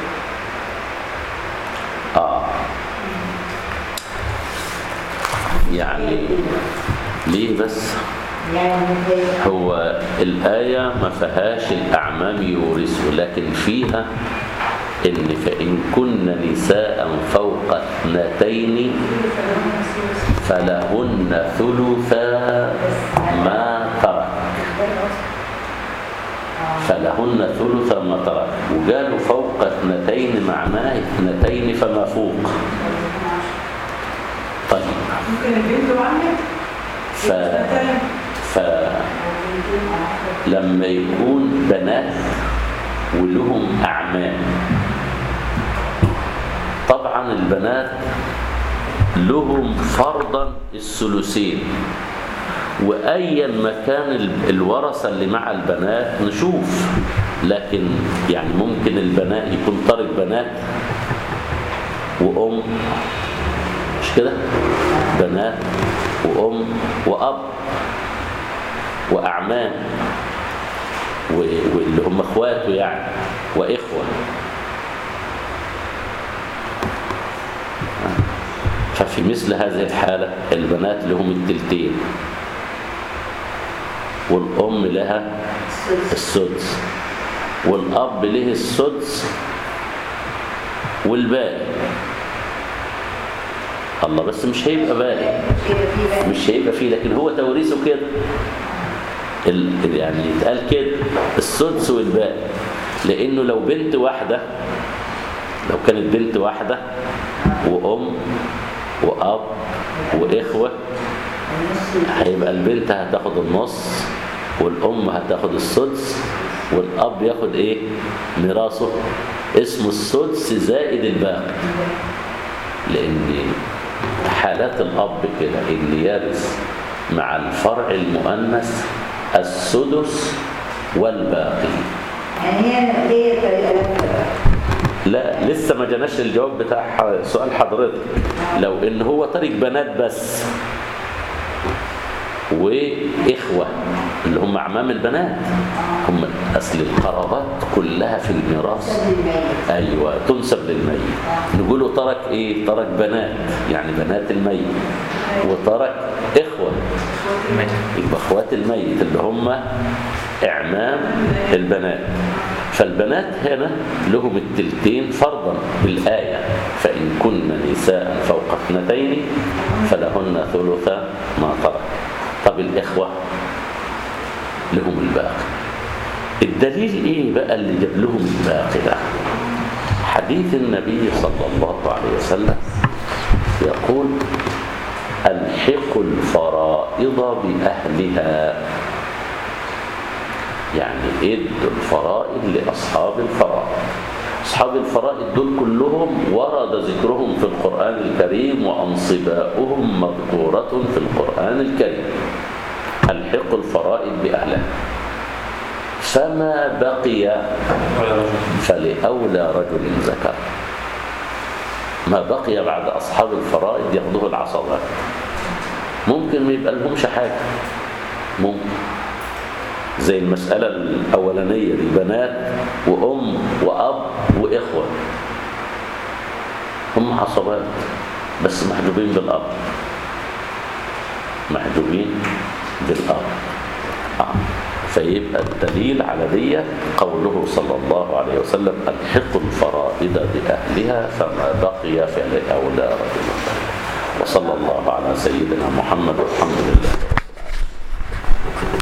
آه يعني ليه بس يعني هو الآية ما فيهاش الأعمام يورثوا لكن فيها إن فإن كن نساء فوق اثنتين فلهن ثلثا ما ترك فلهن ثلث ما ترك وقالوا فوق اثنتين معناه اثنتين فما فوق طيب ممكن البنت وعمك ف... فلما يكون بنات ولهم أعمام طبعا البنات لهم فرضا الثلثين وايا ما كان ال- الورثه اللي مع البنات نشوف لكن يعني ممكن البنات يكون طارق بنات وام مش كده بنات وام واب واعمام و- واللي هم اخواته يعني واخوه ففي مثل هذه الحالة البنات لهم التلتين والأم لها السدس والأب له السدس والباقي الله بس مش هيبقى باقي كده في بقى مش هيبقى فيه لكن هو توريثه كده ال- يعني يتقال كده السدس والباقي لانه لو بنت واحده لو كانت بنت واحده وام واب واخوه هيبقى البنت هتاخد النص والام هتاخد السدس والاب ياخد ايه ميراثه اسمه السدس زائد الباقي لان حالات الاب كده اللي يرث مع الفرع المؤنث السدس والباقي يعني هي ليه طريقة لفة لا لسه ما جاناش الجواب بتاع ح- سؤال حضرتك لو ان هو طريق بنات بس واخوه اللي هم اعمام البنات هم اصل القرابات كلها في الميراث سد الميت ايوه تنسب للميت نقوله ترك ايه ترك بنات يعني بنات الميت وترك اخوه يبقى اخوات الميت اللي هم اعمام البنات فالبنات هنا لهم التلتين فرضا بالايه فان كن نساء فوق اثنتين فلهن ثلث ما ترك طب الاخوه لهم الباقي الدليل ايه بقى اللي جاب لهم الباقي ده حديث النبي صلى الله عليه وسلم يقول الحقوا الفرائض بأهلها يعني ادوا الفرائض لأصحاب الفرائض أصحاب الفرائض دول كلهم ورد ذكرهم في القرآن الكريم وأنصباؤهم مذكورة في القرآن الكريم الحقوا الفرائض بأهلها فما بقي فلأولى رجل ذكر ما بقي بعد أصحاب الفرائض ياخذوه العصبات ممكن ما يبقى لهمش حاجة ممكن زي المسألة الأولانية دي بنات وأم وأب وإخوة هم عصبات بس محجوبين بالأب محجوبين بالأب آه. فيبقى الدليل على دي قوله صلى الله عليه وسلم الحقوا الفرائض بأهلها فما بقي فلأولى رجل وصلى الله على سيدنا محمد والحمد لله